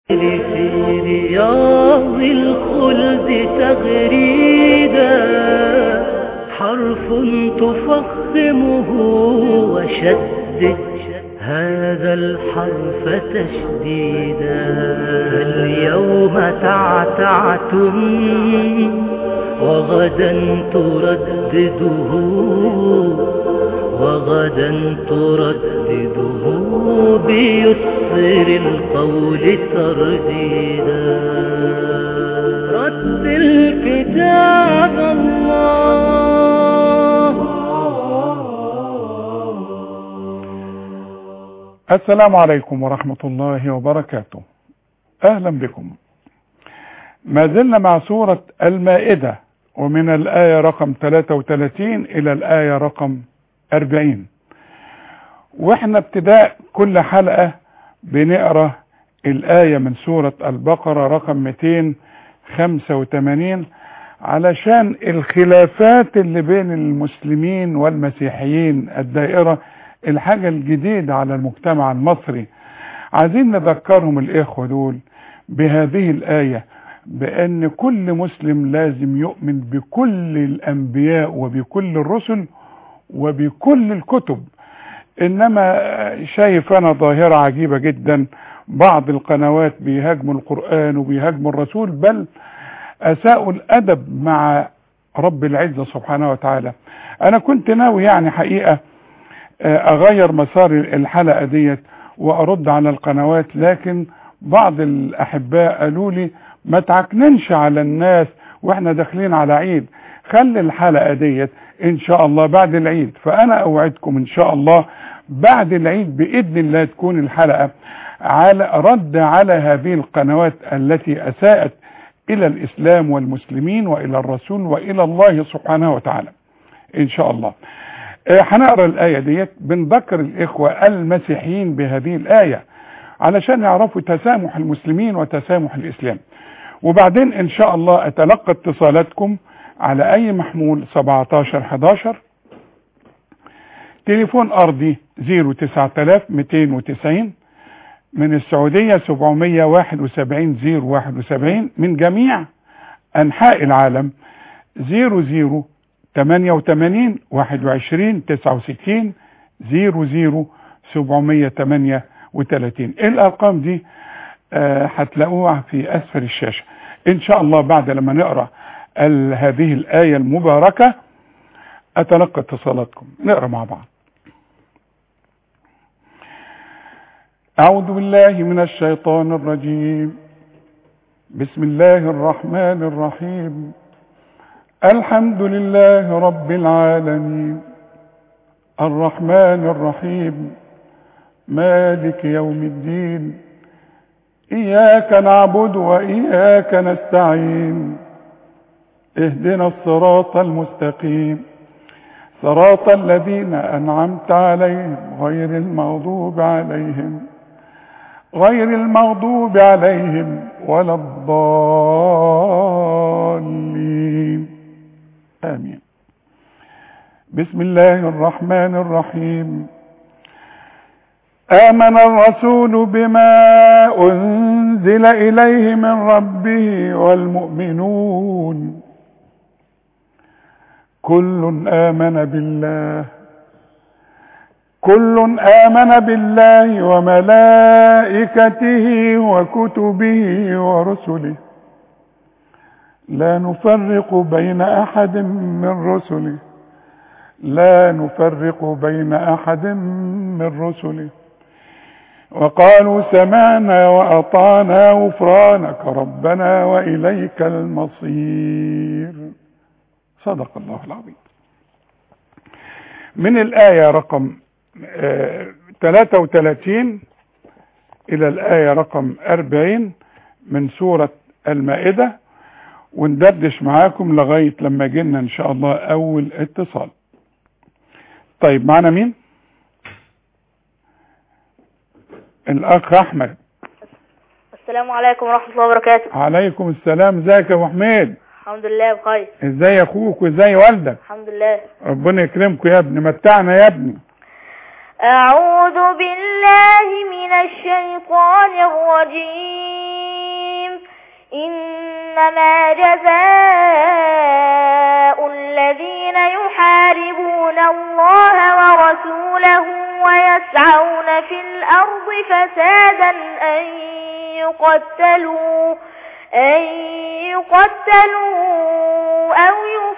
في رياض الخلد تغريدا حرف تفخمه وشدد هذا الحرف تشديدا اليوم تعتعتم وغدا تردده وغدا تردده بيسر القول ترديدا رتل كتاب الله السلام عليكم ورحمة الله وبركاته أهلا بكم ما زلنا مع سورة المائدة ومن الآية رقم 33 إلى الآية رقم 40 واحنا ابتداء كل حلقة بنقرأ الآية من سورة البقرة رقم 285 علشان الخلافات اللي بين المسلمين والمسيحيين الدائرة الحاجة الجديدة على المجتمع المصري عايزين نذكرهم الإخوة دول بهذه الآية بأن كل مسلم لازم يؤمن بكل الأنبياء وبكل الرسل وبكل الكتب انما شايف انا ظاهرة عجيبة جدا بعض القنوات بيهاجموا القرآن وبيهاجموا الرسول بل اساءوا الادب مع رب العزة سبحانه وتعالى انا كنت ناوي يعني حقيقة اغير مسار الحلقة ديت وارد على القنوات لكن بعض الاحباء قالوا لي ما تعكننش على الناس واحنا داخلين على عيد خلي الحلقة ديت ان شاء الله بعد العيد فانا اوعدكم ان شاء الله بعد العيد باذن الله تكون الحلقة على رد على هذه القنوات التي اساءت الى الاسلام والمسلمين والى الرسول والى الله سبحانه وتعالى ان شاء الله هنقرا الايه ديت بنذكر الاخوه المسيحيين بهذه الايه علشان يعرفوا تسامح المسلمين وتسامح الاسلام وبعدين ان شاء الله اتلقى اتصالاتكم على اي محمول 17 11 تليفون ارضي 09290 من السعودية 771 071 من جميع انحاء العالم 00 88 21 69 00 738 الارقام دي هتلاقوها آه في اسفل الشاشة ان شاء الله بعد لما نقرأ هذه الآية المباركة أتلقى اتصالاتكم نقرأ مع بعض أعوذ بالله من الشيطان الرجيم بسم الله الرحمن الرحيم الحمد لله رب العالمين الرحمن الرحيم مالك يوم الدين إياك نعبد وإياك نستعين اهدنا الصراط المستقيم صراط الذين أنعمت عليهم غير المغضوب عليهم غير المغضوب عليهم ولا الضالين آمين بسم الله الرحمن الرحيم آمن الرسول بما أنزل إليه من ربه والمؤمنون كل آمن بالله كل آمن بالله وملائكته وكتبه ورسله لا نفرق بين أحد من رسله لا نفرق بين أحد من رسله وقالوا سمعنا وأطعنا غفرانك ربنا وإليك المصير صدق الله العظيم من الآية رقم 33 إلى الآية رقم 40 من سورة المائدة وندردش معاكم لغاية لما جينا إن شاء الله أول اتصال طيب معنا مين الأخ أحمد السلام عليكم ورحمة الله وبركاته عليكم السلام ازيك يا أبو حميد الحمد لله بخير ازاي اخوك وازاي والدك الحمد لله ربنا يكرمكم يا ابني متعنا يا ابني أعوذ بالله من الشيطان الرجيم إنما جزاء الذين يحاربون الله ورسوله ويسعون في الأرض فسادا أن يقتلوا أن يقتلوا أو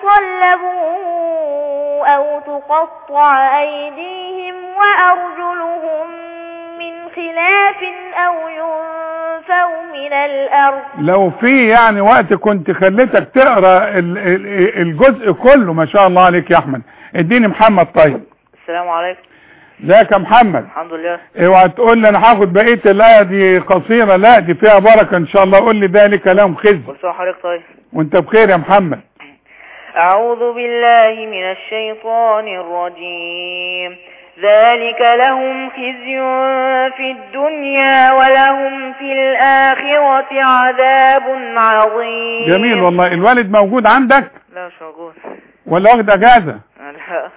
يصلبوا أو تقطع أيديهم وأرجلهم من خلاف أو ينفوا من الأرض لو في يعني وقت كنت خليتك تقرا ال- ال- الجزء كله ما شاء الله عليك يا احمد اديني محمد طيب السلام عليكم ازيك يا محمد الحمد لله اوعى تقول لي انا هاخد بقيه الايه دي قصيره لا دي فيها بركه ان شاء الله قول لي ده لي كلام خزي كل سنة وحضرتك طيب وانت بخير يا محمد أعوذ بالله من الشيطان الرجيم ذلك لهم خزي في الدنيا ولهم في الآخرة عذاب عظيم جميل والله الوالد موجود عندك لا مش موجود ولا واخد اجازه لا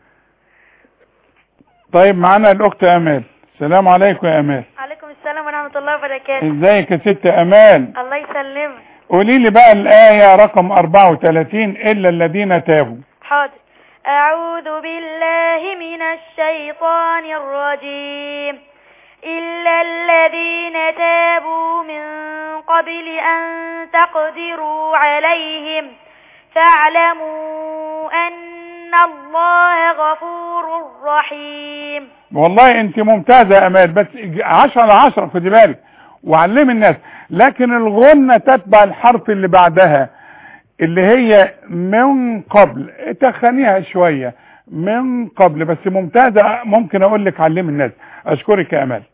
طيب معانا الاخت امال السلام عليكم يا امال عليكم السلام ورحمة الله وبركاته ازيك يا ست امال الله يسلمك قولي لي بقى الايه رقم 34 الا الذين تابوا حاضر أعوذ بالله من الشيطان الرجيم إلا الذين تابوا من قبل أن تقدروا عليهم فاعلموا أن الله غفور رحيم والله انت ممتازة يا امال بس عشرة على عشرة خدي بالك وعلمي الناس لكن الغنة تتبع الحرف اللي بعدها اللي هي من قبل تخنيها شوية من قبل بس ممتازة ممكن اقول لك علمي الناس اشكرك يا امال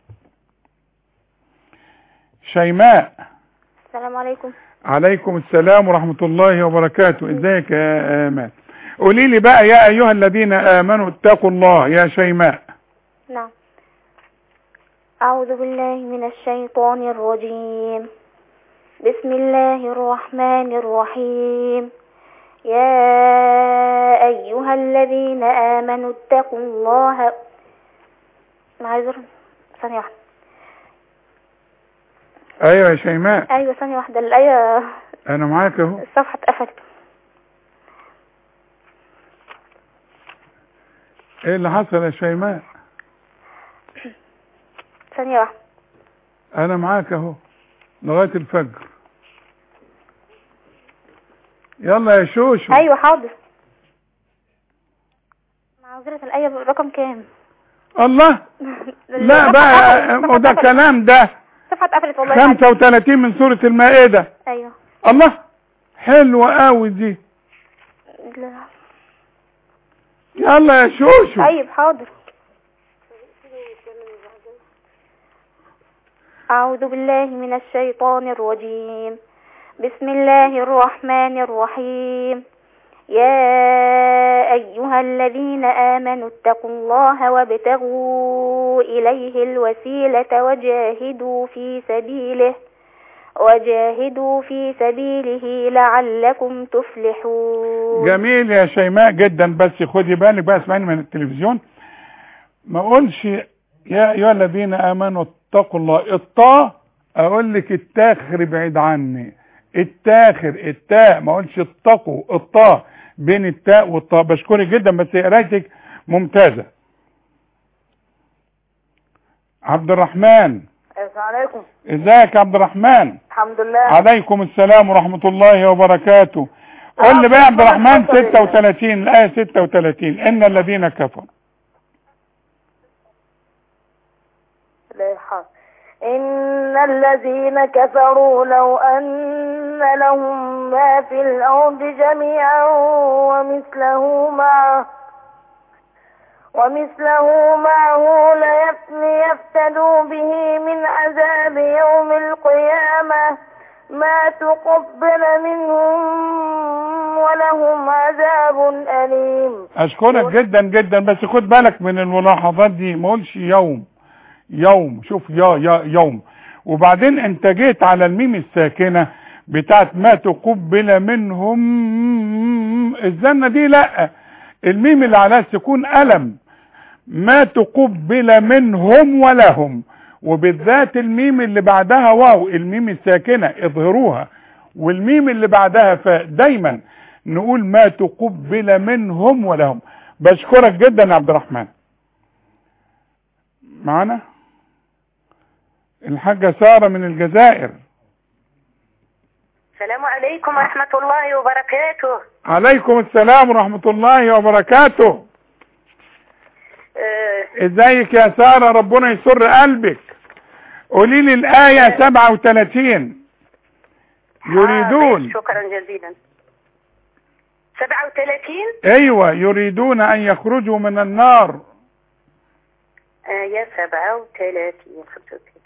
شيماء السلام عليكم عليكم السلام ورحمة الله وبركاته ازيك يا امال قولي لي بقى يا ايها الذين امنوا اتقوا الله يا شيماء نعم أعوذ بالله من الشيطان الرجيم بسم الله الرحمن الرحيم يا أيها الذين آمنوا اتقوا الله معذر ثانية واحدة ايوه يا شيماء أيوة ثانية واحدة الآية انا معاك اهو الصفحة اتقفلت ايه اللي حصل يا شيماء ثانية واحدة انا معاك اهو لغاية الفجر يلا يا شوشو أيوة حاضر معذرة الآية رقم كام الله لا بقى وده كلام ده الصفحة اتقفلت والله العظيم. 35 من سورة المائدة أيوة الله حلوة قوي دي لا. يلا يا شوشو طيب حاضر أعوذ بالله من الشيطان الرجيم بسم الله الرحمن الرحيم يا أيها الذين آمنوا اتقوا الله وابتغوا إليه الوسيلة وجاهدوا في سبيله وجاهدوا في سبيله لعلكم تفلحون جميل يا شيماء جدا بس خدي بالك بقى اسمعني من التلفزيون ما اقولش يا ايها الذين امنوا اتقوا الله الطاء اقول لك التاخر بعيد عني التاخر التاء ما اقولش اتقوا الطاء بين التاء والطاء بشكرك جدا بس قرايتك ممتازه عبد الرحمن السلام عليكم ازيك يا عبد الرحمن الحمد لله عليكم السلام ورحمة الله وبركاته قول لي بقى يا عبد الرحمن 36 الآية 36 إن الذين كفروا إن الذين كفروا لو أن لهم ما في الأرض جميعا ومثله معه ومثله معه ليف- ليفتدوا به من عذاب يوم القيامة ما تقبل منهم ولهم عذاب أليم أشكرك جدا جدا بس خد بالك من الملاحظات دي ما قولش يوم يوم شوف يا يا يوم وبعدين انت جيت على الميم الساكنة بتاعت ما تقبل منهم الزنة دي لا الميم اللي عليها السكون ألم ما تقبل منهم ولهم وبالذات الميم اللي بعدها واو الميم الساكنة اظهروها والميم اللي بعدها فاء دايما نقول ما تقبل منهم ولهم بشكرك جدا يا عبد الرحمن معانا الحاجة سارة من الجزائر السلام عليكم ورحمة الله وبركاته عليكم السلام ورحمة الله وبركاته آه، ازيك يا سارة ربنا يسر قلبك قولي لي الآية 37 يريدون حاضر، شكرا جزيلا 37 ايوه يريدون ان يخرجوا من النار آية 37 35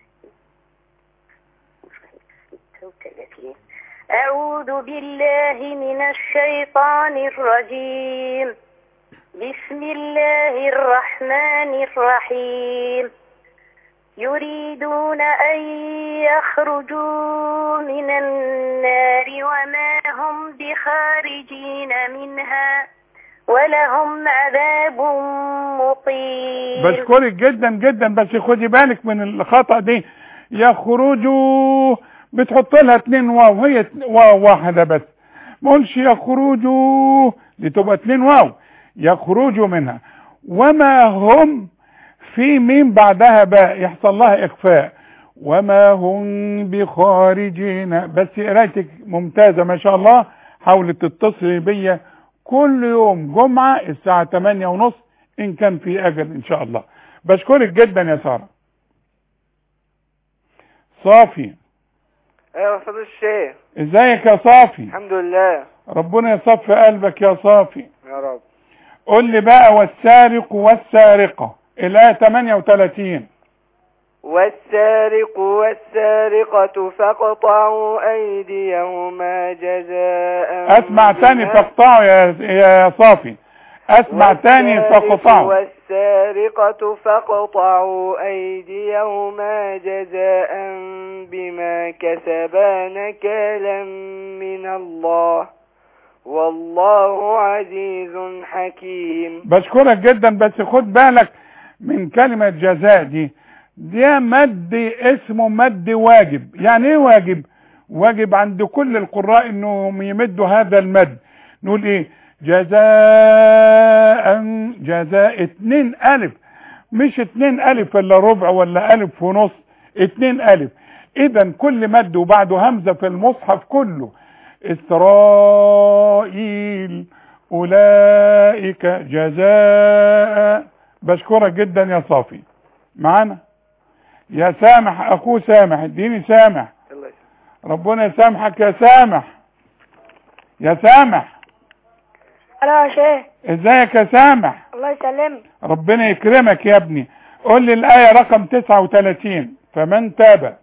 36 أعوذ بالله من الشيطان الرجيم بسم الله الرحمن الرحيم يريدون أن يخرجوا من النار وما هم بخارجين منها ولهم عذاب مقيم بشكرك جدا جدا بس خدي بالك من الخطأ دي يخرجوا بتحط لها اتنين واو هي اتن- واو واحدة بس ما قولش يخرجوا دي تبقى اتنين واو يخرجوا منها وما هم في ميم بعدها باء يحصل لها اخفاء وما هم بخارجين بس قرايتك ممتازة ما شاء الله حاولت تتصلي بيا كل يوم جمعة الساعة 8 ونص ان كان في اجل ان شاء الله بشكرك جدا يا سارة صافي ايوه استاذ الشيخ ازيك يا صافي الحمد لله ربنا يصفي قلبك يا صافي يا رب قول لي بقى والسارق والسارقة الآية 38 والسارق والسارقة فاقطعوا أيديهما جزاء اسمع تاني بما- فاقطعوا يا يا صافي اسمع تاني والسارق فاقطعوا والسارقة فاقطعوا أيديهما جزاء بما كسبا نكالا من الله والله عزيز حكيم بشكرك جدا بس خد بالك من كلمة جزاء دي ده مد اسمه مد واجب يعني ايه واجب واجب عند كل القراء انهم يمدوا هذا المد نقول ايه جزاء جزاء اتنين الف مش اتنين الف ولا ربع ولا الف ونص اتنين الف اذا كل مد وبعده همزة في المصحف كله اسرائيل اولئك جزاء بشكرك جدا يا صافي معانا يا سامح اخوه سامح اديني سامح الله يسلمك. ربنا يسامحك يا سامح يا سامح ألو يا شيخ ازيك يا سامح الله يسلمك ربنا يكرمك يا ابني قول لي الآية رقم 39 فمن تاب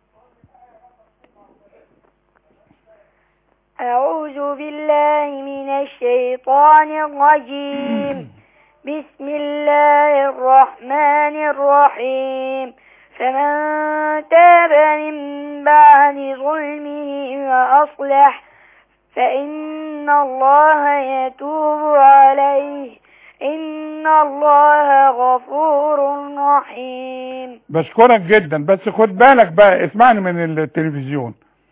أعوذ بالله من الشيطان الرجيم بسم الله الرحمن الرحيم فمن تاب من بعد ظلمه وأصلح فإن الله يتوب عليه إن الله غفور رحيم بشكرك جدا بس خد بالك بقى اسمعني من التلفزيون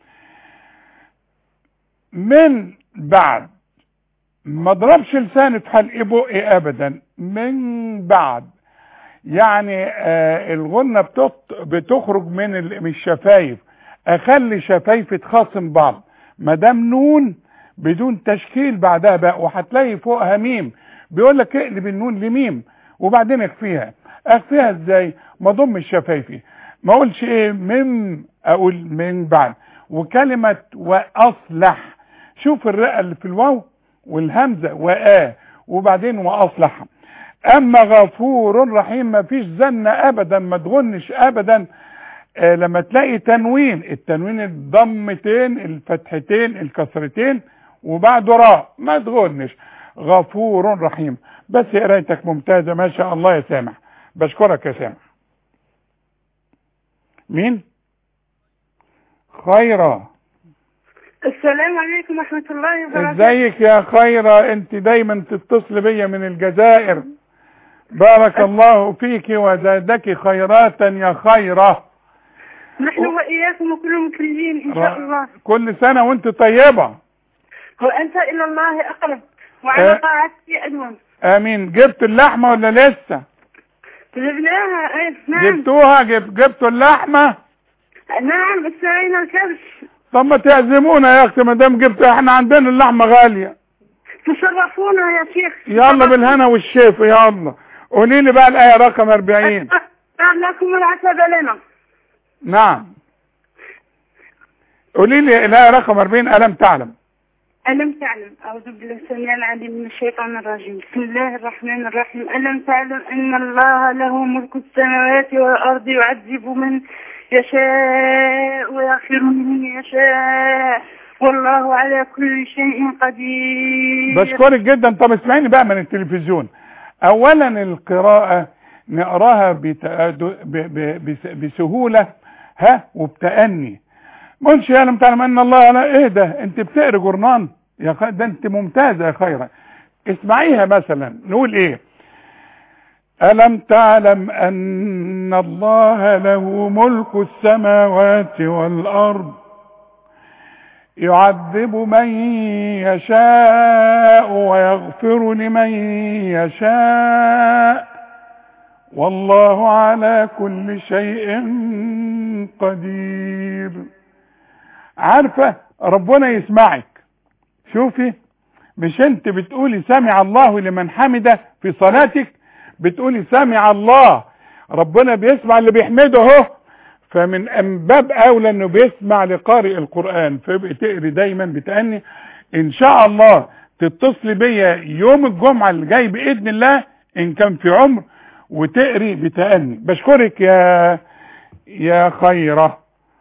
من بعد ما اضربش لساني في حلق بقي ابدا من بعد يعني آه الغنة بتط- بتخرج من ال- من الشفايف اخلي شفايفي تخاصم بعض ما دام نون بدون تشكيل بعدها بقى وهتلاقي فوقها ميم بيقول لك اقلب النون لميم وبعدين اخفيها اخفيها ازاي ما ضمش شفايفي ما اقولش ايه من اقول من بعد وكلمة واصلح شوف الرئة اللي في الواو والهمزة وآ وبعدين واصلح اما غفور رحيم ما فيش زن ابدا ما تغنش ابدا آه لما تلاقي تنوين التنوين الضمتين الفتحتين الكسرتين وبعده راء ما تغنش غفور رحيم بس قرايتك ممتازة ما شاء الله يا سامح بشكرك يا سامح مين خيرة السلام عليكم ورحمة الله وبركاته ازيك يا خيرة انت دايما تتصل بيا من الجزائر بارك الله فيك وزادك خيرات يا خيرة نحن وإياكم وكل المكلمين إن شاء الله كل سنة وانت طيبة وأنت إلى الله أقرب آه. وعلى طاعته أدوم امين جبت اللحمة ولا لسه جبناها أي نعم جبتوها جب... جبتوا اللحمة نعم اشترينا الكبش طب ما تعزمونا يا اختي ما دام جبتوا احنا عندنا اللحمة غالية تشرفونا يا شيخ يلا بالهنا والشفا يلا قولي لي بقى الآية رقم 40 قال لكم العتب لنا نعم قولي لي الآية رقم 40 ألم تعلم ألم تعلم أعوذ بالله السميع العليم من الشيطان الرجيم بسم الله الرحمن الرحيم ألم تعلم أن الله له ملك السماوات والأرض يعذب من يشاء ويغفر من يشاء والله على كل شيء قدير بشكرك جدا طب اسمعيني بقى من التلفزيون اولا القراءة نقراها بتأد- ب- ب- بس- بسهولة ها وبتأني منش يا لم تعلم ان الله لا ايه ده انت بتقري جورنان يا خ... ده انت ممتازة يا خيرا اسمعيها مثلا نقول ايه ألم تعلم أن الله له ملك السماوات والأرض يعذب من يشاء ويغفر لمن يشاء والله على كل شيء قدير عارفة ربنا يسمعك شوفي مش انت بتقولي سمع الله لمن حمده في صلاتك بتقولي سمع الله ربنا بيسمع اللي بيحمده اهو فمن انباب اولى انه بيسمع لقارئ القرآن فيبقى تقري دايما بتأني ان شاء الله تتصلي بيا يوم الجمعة اللي جاي باذن الله ان كان في عمر وتقري بتأني بشكرك يا يا خيرة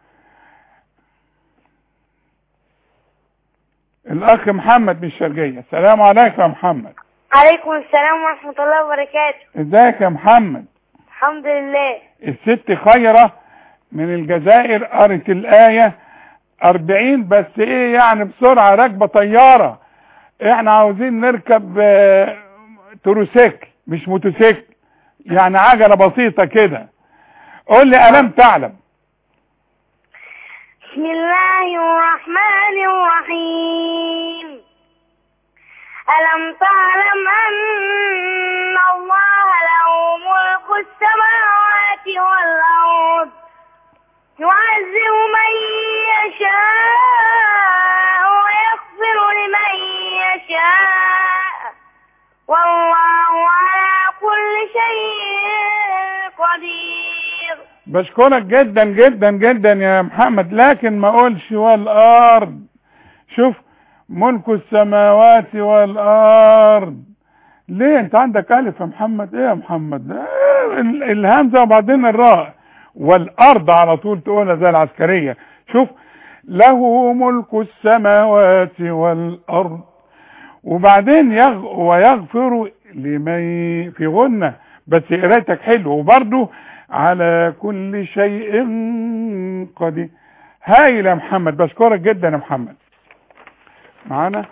الاخ محمد من الشرقية السلام عليكم يا محمد عليكم السلام ورحمة الله وبركاته ازيك يا محمد الحمد لله الست خيرة من الجزائر قرت الآية أربعين بس ايه يعني بسرعة راكبة طيارة احنا عاوزين نركب آه، تروسيكل مش موتوسيكل يعني عجلة بسيطة كده قول لي ألم تعلم بسم الله الرحمن الرحيم ألم تعلم أن الله له ملك السماوات والأرض يعذب من يشاء ويغفر لمن يشاء والله على كل شيء قدير بشكرك جدا جدا جدا يا محمد لكن ما اقولش والارض شوف ملك السماوات والارض ليه انت عندك الف يا محمد ايه يا محمد آه، ال- الهمزه وبعدين الراء والارض على طول تقولها زي العسكريه شوف له ملك السماوات والارض وبعدين يغ ويغفر لمن في غنة بس قرايتك حلو وبرضه على كل شيء قدير هايل يا محمد بشكرك جدا يا محمد معانا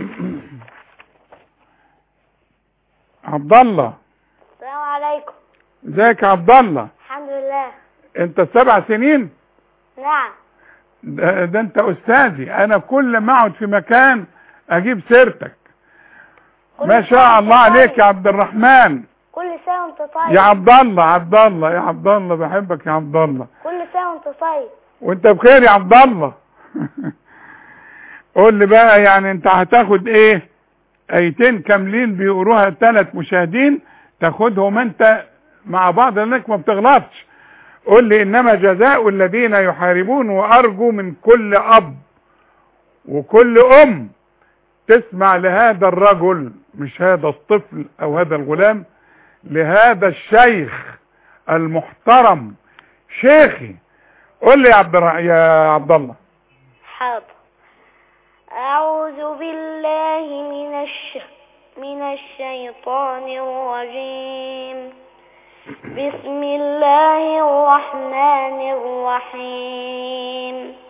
عبد الله السلام عليكم ازيك يا عبد الله الحمد لله انت سبع سنين نعم ده, ده انت استاذي انا كل ما اقعد في مكان اجيب سيرتك كل ما سنة شاء وانت الله عليك طيب. يا عبد الرحمن كل سنة وانت طيب يا عبد الله عبد الله يا عبد الله بحبك يا عبد الله كل سنة وانت طيب وانت بخير يا عبد الله قول لي بقى يعني انت هتاخد ايه ايتين كاملين بيقروها ثلاث مشاهدين تاخدهم انت مع بعض لانك ما بتغلطش قول لي انما جزاء الذين يحاربون وارجو من كل اب وكل ام تسمع لهذا الرجل مش هذا الطفل او هذا الغلام لهذا الشيخ المحترم شيخي قول لي يا عبد الر- يا عبد الله حاضر أعوذ بالله من الش... من الشيطان الرجيم بسم الله الرحمن الرحيم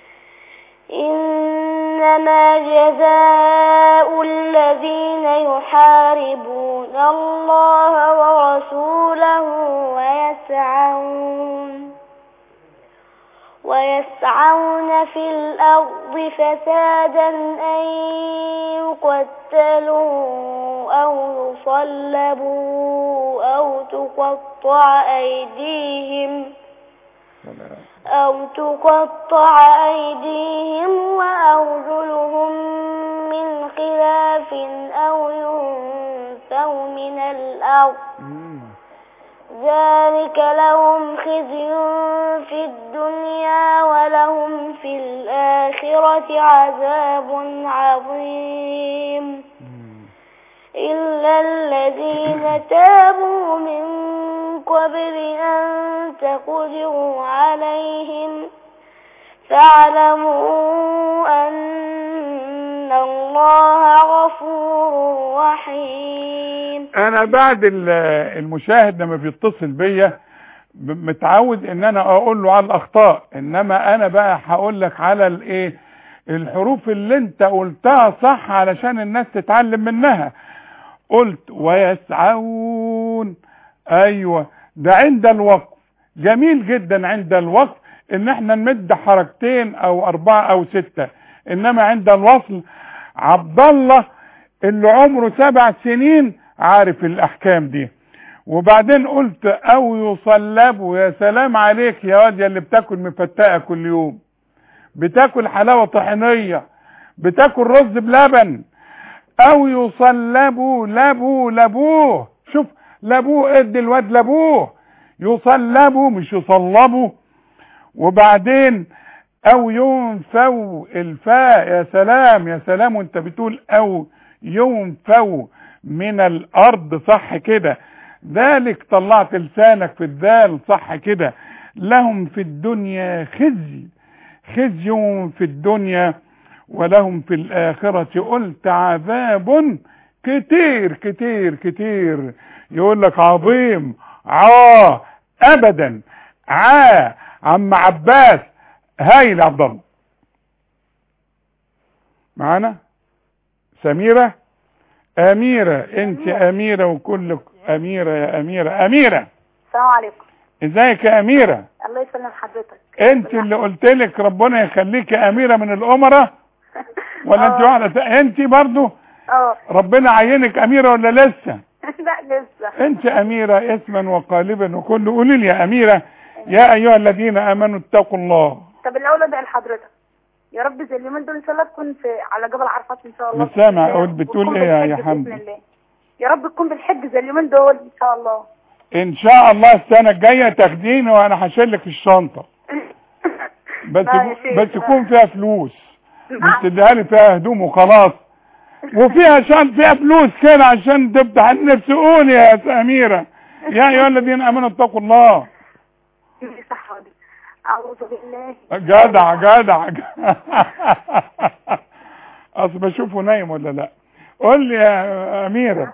إنما جزاء الذين يحاربون الله ورسوله ويسعون ويسعون في الأرض فسادا أن يقتلوا أو يصلبوا أو تقطع أيديهم أو تقطع أيديهم وأرجلهم من خلاف أو ينفوا من الأرض ذلك لهم خزي في الدنيا ولهم في الآخرة عذاب عظيم إلا الذين تابوا من قبل أن تقدروا عليهم فاعلموا أن الله غفور رحيم انا بعد ال- المشاهد لما بيتصل بيا ب- متعود ان انا اقول له على الاخطاء انما انا بقى هقول لك على الايه الحروف اللي انت قلتها صح علشان الناس تتعلم منها قلت ويسعون ايوه ده عند الوقف جميل جدا عند الوقف ان احنا نمد حركتين او اربعة او ستة انما عند الوصل عبد الله اللي عمره سبع سنين عارف الاحكام دي وبعدين قلت او يصلبوا يا سلام عليك يا واد يا اللي بتاكل مفتقه كل يوم بتاكل حلاوه طحينيه بتاكل رز بلبن او يصلبوا لبوا لبوه شوف لبوه ادي الواد لبوه يصلبوا مش يصلبوا وبعدين او ينفوا الفاء يا سلام يا سلام وانت بتقول او ينفوا من الارض صح كده ذلك طلعت لسانك في الذال صح كده لهم في الدنيا خزي خزي في الدنيا ولهم في الآخرة قلت عذاب كتير كتير كتير يقول لك عظيم عا ابدا عا عم عباس هايل عبد الله معانا سميرة أميرة أنت أميرة وكلك أميرة يا أميرة أميرة السلام عليكم ازيك يا أميرة الله يسلم حضرتك انت اللي قلت لك ربنا يخليك أميرة من الأمراء ولا انت آه. واحدة انت برضو اه ربنا عينك أميرة ولا لسه لا لسه انت أميرة اسما وقالبا وكل قولي لي يا أميرة يا أيها الذين آمنوا اتقوا الله طب الاول ادعي لحضرتك يا رب زي اليومين دول ان شاء الله تكون في على جبل عرفات ان شاء الله مش سامع بإذن الله. أقول بتقول وتكون إيه يا- يا بالحج حمدي؟ بإذن الله. يا رب تكون بالحج زي اليومين دول ان شاء الله ان شاء الله السنة الجاية تاخديني وانا هشيلك الشنطة بس لا يا شيخ، بس لا. يكون فيها فلوس مش نعم. تديها لي فيها هدوم وخلاص وفيها شنط فيها فلوس كده عشان تفتح النفس قولي يا أميرة يا أيها الذين آمنوا اتقوا الله صح حاضر اعوذ بالله جدع جدع أصل بشوفه نايم ولا لا قول لي يا أميرة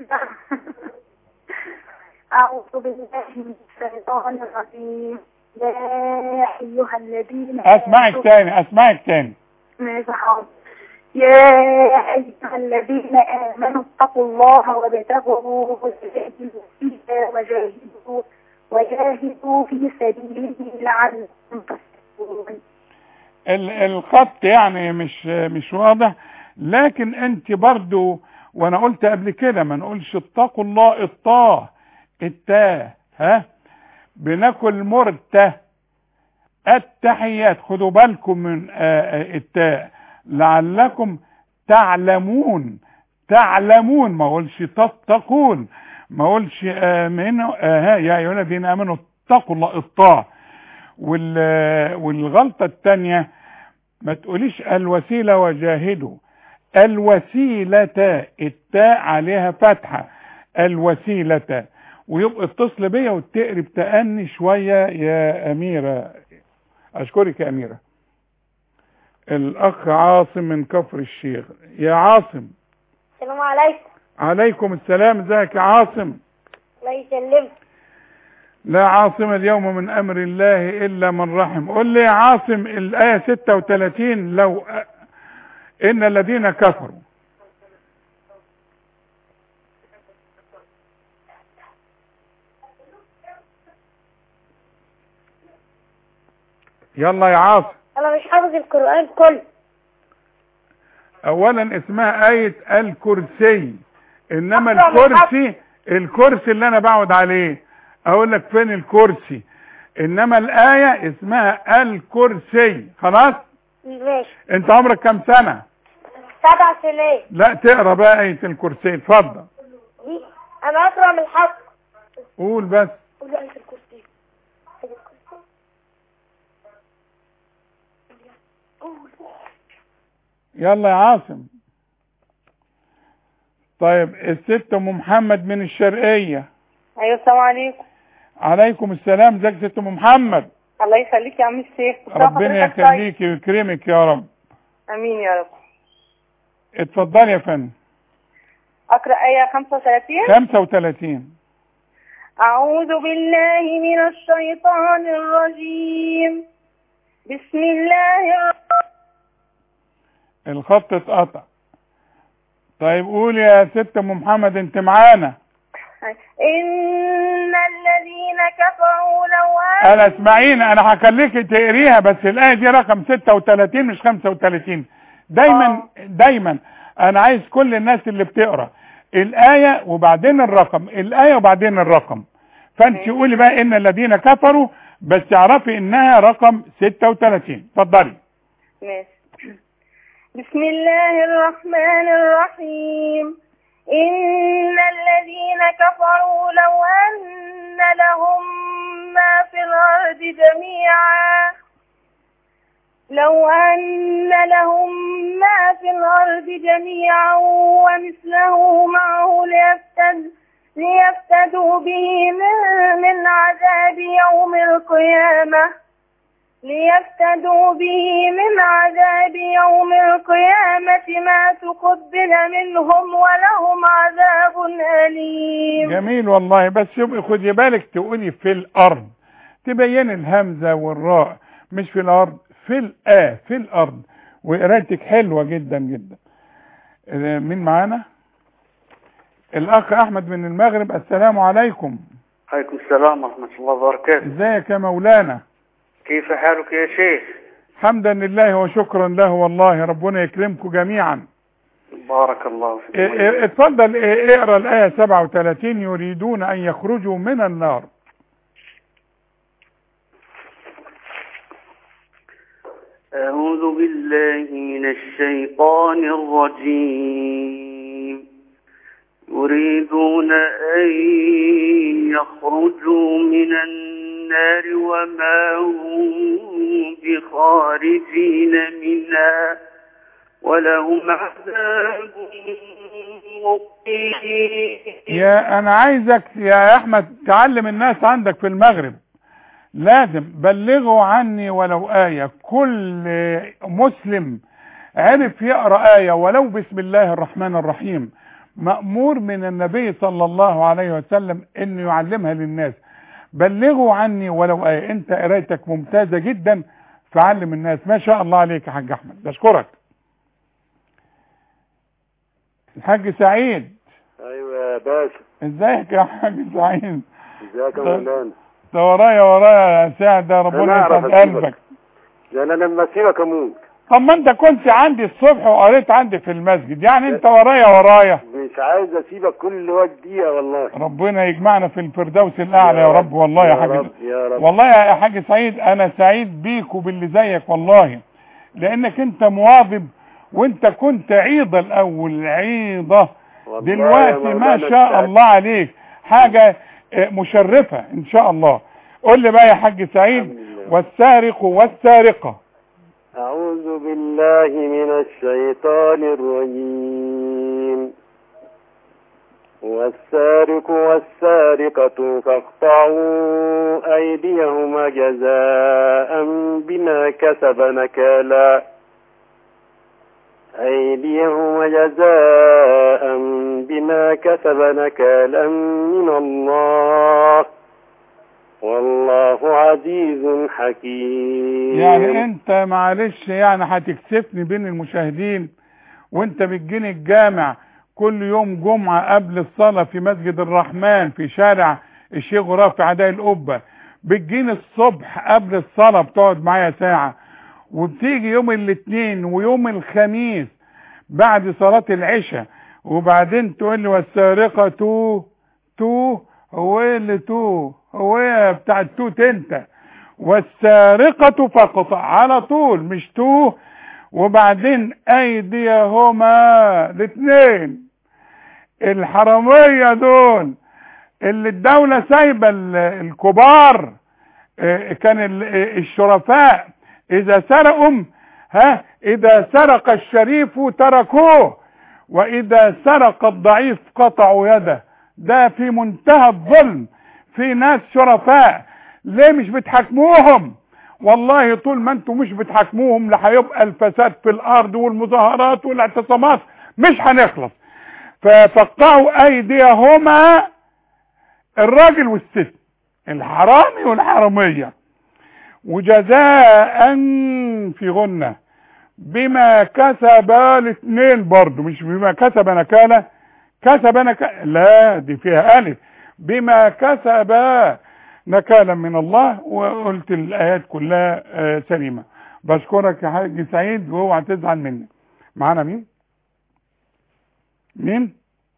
أعوذ بالله من الشيطان الرجيم يا أيها الذين أسمعك آمنوا- تاني أسمعك تاني ماشي حاضر يا أيها الذين آمنوا اتقوا الله وابتغوا إليه الوسيلة وجاهدوا وجاهدوا في سبيله لعلكم تفلحون ال- الخط يعني مش مش واضح لكن انت برضو وانا قلت قبل كده ما نقولش اتقوا الله الطاه التاه ها بناكل مرته التحيات خدوا بالكم من آه، آه، التاء لعلكم تعلمون تعلمون ما اقولش تتقون ما اقولش امنوا آه يا ايها الذين امنوا اتقوا الله الطاه وال والغلطة التانية ما تقوليش الوسيلة وجاهدوا الوسيلة التاء عليها فتحة الوسيلة ويبقى اتصل بيا وتقري بتأني شوية يا أميرة أشكرك يا أميرة الأخ عاصم من كفر الشيخ يا عاصم السلام عليكم عليكم السلام ازيك يا عاصم الله يسلمك لا عاصم اليوم من امر الله الا من رحم قل لي يا عاصم الايه 36 لو أ- ان الذين كفروا يلا يا عاصم انا مش حافظ القرآن كله اولا اسمها آية الكرسي انما أقرأ من الكرسي الكرسي اللي انا بقعد عليه اقول لك فين الكرسي انما الآية اسمها الكرسي خلاص ماشي انت عمرك كام سنة سبع سنين لا تقرا بقى آية الكرسي اتفضل دي انا اقرا من الحق قول بس قول آية الكرسي آية الكرسي. قول. يلا يا عاصم طيب الست ام محمد من الشرقية ايوه السلام عليكم عليكم السلام ازيك يا ست ام محمد الله يخليك يا عم الشيخ ربنا حضرتك طيب. يخليك ويكرمك يا رب امين يا رب اتفضلي يا فندم اقرا ايه 35 35 أعوذ بالله من الشيطان الرجيم بسم الله الرحمن الخط اتقطع طيب قول يا ست ام محمد انت معانا إن الذين كفروا لو أن انا اسمعيني انا هخليك تقريها بس الايه دي رقم 36 مش 35 دايما آه. دايما انا عايز كل الناس اللي بتقرا الايه وبعدين الرقم الايه وبعدين الرقم فانت ماشي. قولي بقى ان الذين كفروا بس اعرفي انها رقم 36 اتفضلي ماشي بسم الله الرحمن الرحيم إن الذين كفروا لو أن لهم ما في الأرض جميعا لو أن لهم ما في الأرض جميعا ومثله معه ليفتد ليفتدوا به من, من عذاب يوم القيامة ليفتدوا به من عذاب يوم القيامة ما تقبل منهم ولهم عذاب أليم جميل والله بس يبقى خدي بالك تقولي في الارض تبين الهمزه والراء مش في الارض في الآ في الارض وقرايتك حلوه جدا جدا آه، مين معانا الاخ احمد من المغرب السلام عليكم عليكم السلام ورحمة الله وبركاته ازيك يا مولانا كيف حالك يا شيخ حمدا لله وشكرا له والله ربنا يكرمكم جميعا بارك الله إيه- فيك إيه- اتفضل إيه- اقرا الايه 37 يريدون ان يخرجوا من النار أعوذ بالله من الشيطان الرجيم يريدون أن يخرجوا من النار وما هم بخارجين منها ولهم عذاب مقيم يا انا عايزك يا احمد تعلم الناس عندك في المغرب لازم بلغوا عني ولو آية كل مسلم عرف يقرأ آية ولو بسم الله الرحمن الرحيم مأمور من النبي صلى الله عليه وسلم انه يعلمها للناس بلغوا عني ولو آية انت قرايتك ممتازة جدا فعلم الناس ما شاء الله عليك يا حاج احمد بشكرك الحاج سعيد ايوه يا باشا ازيك يا حاج سعيد ازيك يا مولانا ده ورايا ورايا يا سعد يا ربنا أنا أعرف يسعد أسيبك. قلبك ده انا لما اسيبك اموت طب ما انت كنت عندي الصبح وقريت عندي في المسجد يعني انت ورايا ورايا مش عايز اسيبك كل وقت دقيقه والله ربنا يجمعنا في الفردوس الاعلى يا رب والله يا يا حاج رب يا رب والله يا حاج سعيد انا سعيد بيك وباللي زيك والله لانك انت مواظب وانت كنت عيضة الاول عيضة والله يا دلوقتي ما مولانا شاء السعد. الله عليك حاجة اه، مشرفة ان شاء الله قول لي بقى يا حاج سعيد الحمد لله. والسارق والسارقة اعوذ بالله من الشيطان الرجيم والسارق والسارقة فاقطعوا أيديهما جزاء بما كسب نكالا أيديهما جزاء بما كسب نكالا من الله والله عزيز حكيم يعني انت معلش يعني هتكسفني بين المشاهدين وانت بتجيني الجامع كل يوم جمعة قبل الصلاة في مسجد الرحمن في شارع الشيخ رافع عداء القبة بتجيني الصبح قبل الصلاة بتقعد معايا ساعة وبتيجي يوم الاثنين ويوم الخميس بعد صلاة العشاء وبعدين تقول لي والسارقة تو تو هو إيه اللي تو هو إيه بتاع التوت انت والسارقة فقط على طول مش تو وبعدين ايديهما الاثنين الحرامية دول اللي الدولة سايبة ال- الكبار آه، كان ال- آه، الشرفاء اذا سرقوا ها اذا سرق الشريف تركوه واذا سرق الضعيف قطعوا يده ده في منتهى الظلم في ناس شرفاء ليه مش بتحاكموهم والله طول ما انتم مش بتحاكموهم لا هيبقى الفساد في الارض والمظاهرات والاعتصامات مش هنخلص ففقعوا ايديهما الراجل والست الحرامي والحرامية وجزاء في غنة بما كسب الاثنين برضو مش بما كسب نكالة كسب نكالة لا دي فيها ألف بما كسب نكالا من الله وقلت الآيات كلها آه، سليمة بشكرك يا حاج سعيد واوعى تزعل مني معانا مين مين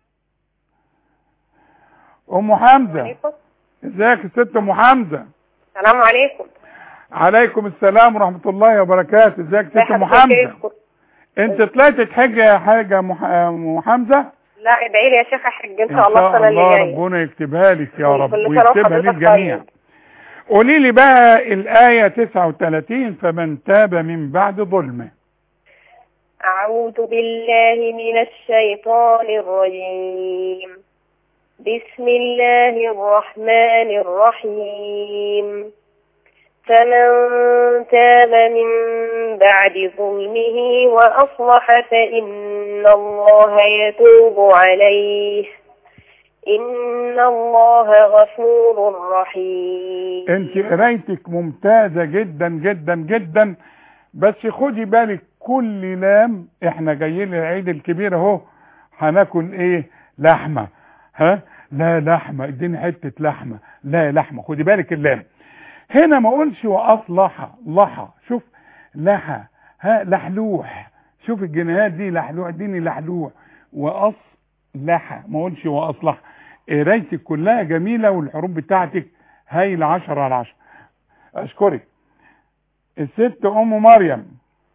ام حمزه ازيك يا ست ام حمزه السلام عليكم عليكم السلام ورحمه الله وبركاته ازيك يا ست ام حمزه انت طلعت تحج يا حاجه مح- ام حمزه لا ادعي لي يا شيخ احج ان شاء الله السنه اللي الله جايه ربنا يكتبها لك يا رب كل سنة ويكتبها وحضرتك للجميع طيب. قولي لي بقى الآية 39 فمن تاب من بعد ظلمه أعوذ بالله من الشيطان الرجيم بسم الله الرحمن الرحيم فمن تاب من بعد ظلمه وأصلح فإن الله يتوب عليه إن الله غفور رحيم انت قرايتك ممتازة جدا جدا جدا بس خدي بالك كل لام احنا جايين للعيد الكبير اهو هناكل ايه لحمة ها لا لحمة اديني حتة لحمة لا لحمة خدي بالك اللام هنا ما اقولش واصلح لحى شوف لحى ها لحلوح شوف الجنيهات دي لحلوح اديني لحلوح واصلح ما اقولش واصلح قرايتك كلها جميلة والحروف بتاعتك هايلة عشرة على عشرة اشكرك الست ام مريم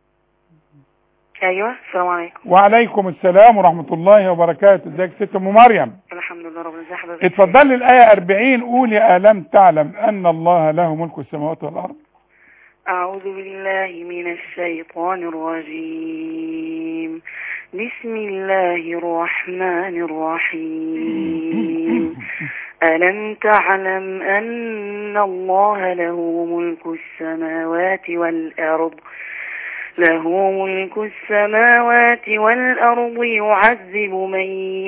ايوه السلام عليكم وعليكم السلام ورحمة الله وبركاته ازيك ست ام مريم الحمد لله رب ازي حضرتك اتفضلي الآية 40 قولي ألم تعلم أن الله له ملك السماوات والأرض أعوذ بالله من الشيطان الرجيم بسم الله الرحمن الرحيم ألم تعلم أن الله له ملك السماوات والأرض له ملك السماوات والأرض يعذب من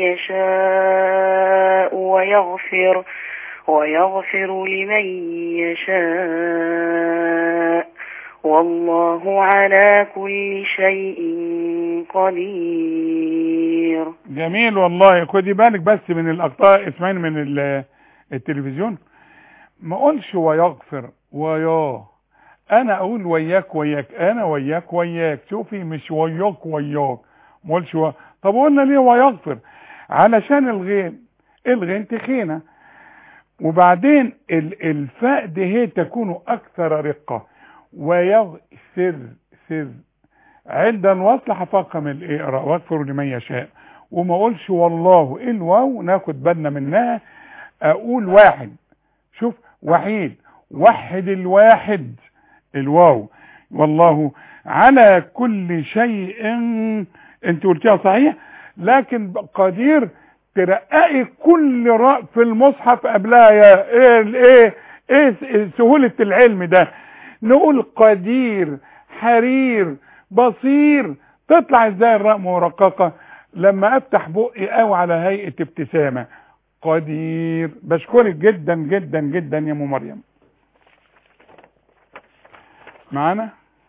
يشاء ويغفر ويغفر لمن يشاء والله على كل شيء قدير جميل والله خدي بالك بس من الأخطاء اسمعين من ال- التلفزيون ما اقولش ويغفر وياه انا اقول وياك وياك انا وياك وياك شوفي مش وياك وياك ما اقولش و... طب قلنا ليه ويغفر علشان الغين الغين تخينه وبعدين ال- الفاء دي هي تكون اكثر رقه ويغفر سر عند الوصل هفخم الاقراء واغفر لمن يشاء وما اقولش والله الواو ناخد بالنا منها اقول واحد شوف وحيد وحد الواحد الواو والله على كل شيء انت قلتيها صحيح لكن قدير ترققي كل راء في المصحف قبلها يا ايه ايه ايه سهولة العلم ده نقول قدير حرير بصير تطلع ازاي الراء مرققة لما افتح بقي او على هيئة ابتسامة قدير بشكرك جدا جدا جدا يا ام مريم معانا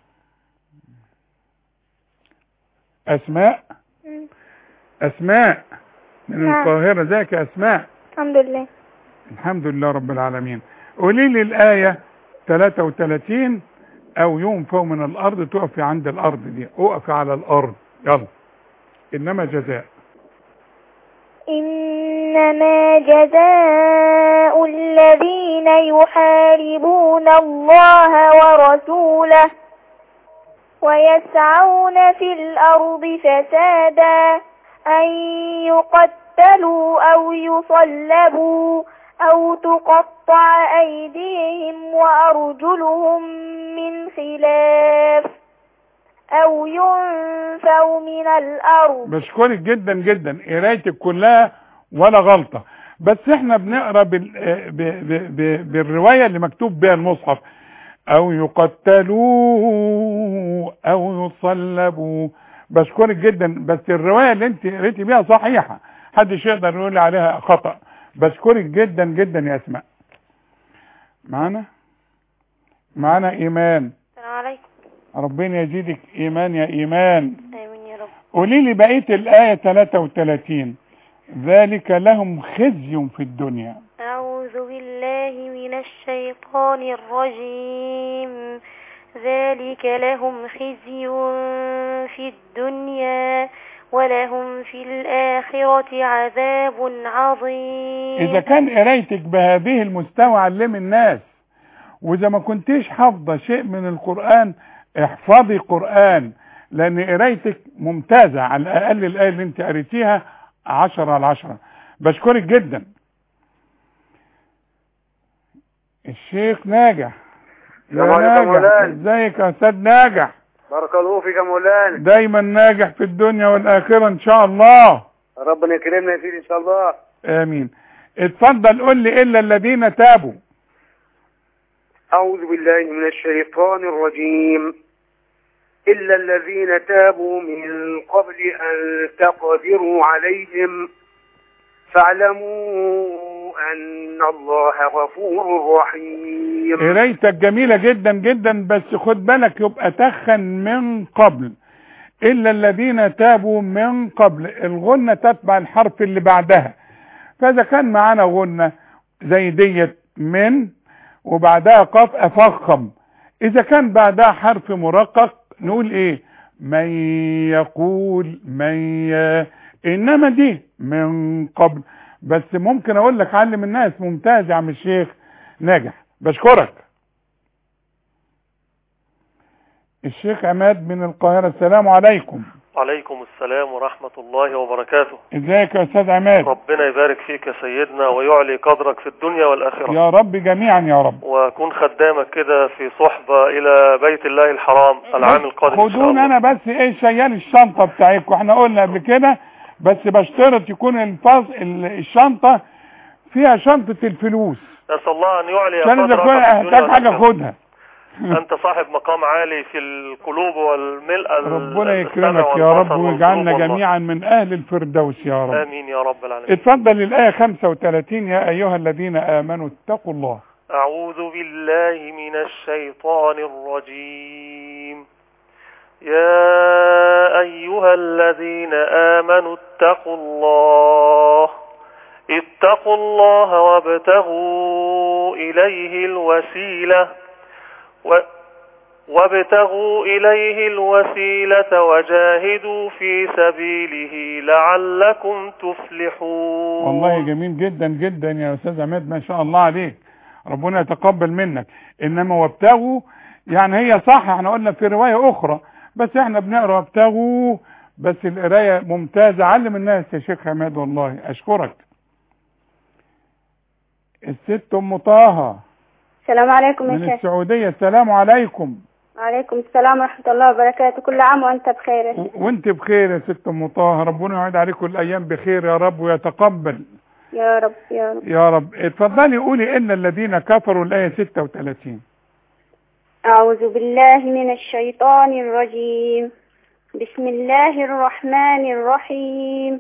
اسماء اسماء من نعم. القاهرة ازيك يا اسماء الحمد لله الحمد لله رب العالمين قولي لي الآية 33 أو ينفوا من الأرض تقفي عند الأرض دي اقفي على الأرض يلا إنما جزاء إنما جزاء الذين يحاربون الله ورسوله ويسعون في الأرض فسادا أن يقتلوا أو يصلبوا أو تقطع أيديهم وأرجلهم من خلاف أو ينفوا من الأرض بشكرك جدا جدا قرايتك كلها ولا غلطة بس احنا بنقرا بال... ب... ب... ب... بالرواية اللي مكتوب بها المصحف او يقتلوا او يصلبوا بشكرك جدا بس الرواية اللي انت قريتي بيها صحيحة محدش يقدر يقول لي عليها خطأ بشكرك جدا جدا يا اسماء معانا معانا ايمان السلام عليكم ربنا يزيدك ايمان يا ايمان آمين يا رب قولي لي بقيه الايه 33 ذلك لهم خزي في الدنيا أعوذ بالله من الشيطان الرجيم ذلك لهم خزي في الدنيا ولهم في الآخرة عذاب عظيم اذا كان قرايتك بهذه المستوى علم الناس واذا ما كنتيش حافظه شيء من القران احفظي قران لان قرايتك ممتازه على الاقل الايه اللي انت قريتيها عشرة على عشرة بشكرك جدا الشيخ ناجح يا السلام عليكم يا ناجح مولانا. ازيك يا استاذ ناجح بارك الله فيك يا مولانا دايما ناجح في الدنيا والاخره ان شاء الله ربنا يكرمنا يا سيدي ان شاء الله امين اتفضل قول لي الا الذين تابوا أعوذ بالله من الشيطان الرجيم إلا الذين تابوا من قبل أن تقدروا عليهم فاعلموا أن الله غفور رحيم قرايتك جميلة جدا جدا بس خد بالك يبقى تخن من قبل إلا الذين تابوا من قبل الغنة تتبع الحرف اللي بعدها فإذا كان معانا غنة زي ديت من وبعدها قاف أفخم إذا كان بعدها حرف مرقق نقول إيه من يقول من ي... إنما دي من قبل بس ممكن أقول لك علم الناس ممتاز يا عم الشيخ ناجح بشكرك الشيخ عماد من القاهرة السلام عليكم عليكم السلام ورحمة الله وبركاته ازيك يا استاذ عماد ربنا يبارك فيك يا سيدنا ويعلي قدرك في الدنيا والآخرة يا رب جميعا يا رب وكن خدامك كده في صحبة إلى بيت الله الحرام العام القادم إن شاء خدوني الله انا بس ايه شيال الشنطة بتاعتكم احنا قلنا قبل كده بس بشترط يكون الفاظ ال- الشنطة فيها شنطة الفلوس نسأل الله أن يعلي عشان اذا قدرك كنت في الدنيا احتاج حاجة والآخرة. خدها أنت صاحب مقام عالي في القلوب والملء ال- ربنا السمع يكرمك يا رب والبصر ويجعلنا والقلوب والله. جميعا من اهل الفردوس يا رب آمين يا رب العالمين اتفضل الآية 35 يا أيها الذين آمنوا اتقوا الله أعوذ بالله من الشيطان الرجيم يا أيها الذين آمنوا اتقوا الله اتقوا الله وابتغوا إليه الوسيلة و وابتغوا إليه الوسيلة وجاهدوا في سبيله لعلكم تفلحون والله جميل جدا جدا يا أستاذ عماد ما شاء الله عليك ربنا يتقبل منك إنما وابتغوا يعني هي صح احنا قلنا في رواية أخرى بس احنا بنقرا وابتغوا بس القراية ممتازة علم الناس يا شيخ عماد والله أشكرك الست أم طه السلام عليكم يا من شيخ السعودية السلام عليكم وعليكم السلام ورحمة الله وبركاته كل عام وأنت بخير يا شيخ. وانت بخير يا ست ام طه ربنا يعيد عليكم الايام بخير يا رب ويتقبل يا رب يا رب يا رب اتفضلي قولي ان الذين كفروا الايه 36 أعوذ بالله من الشيطان الرجيم بسم الله الرحمن الرحيم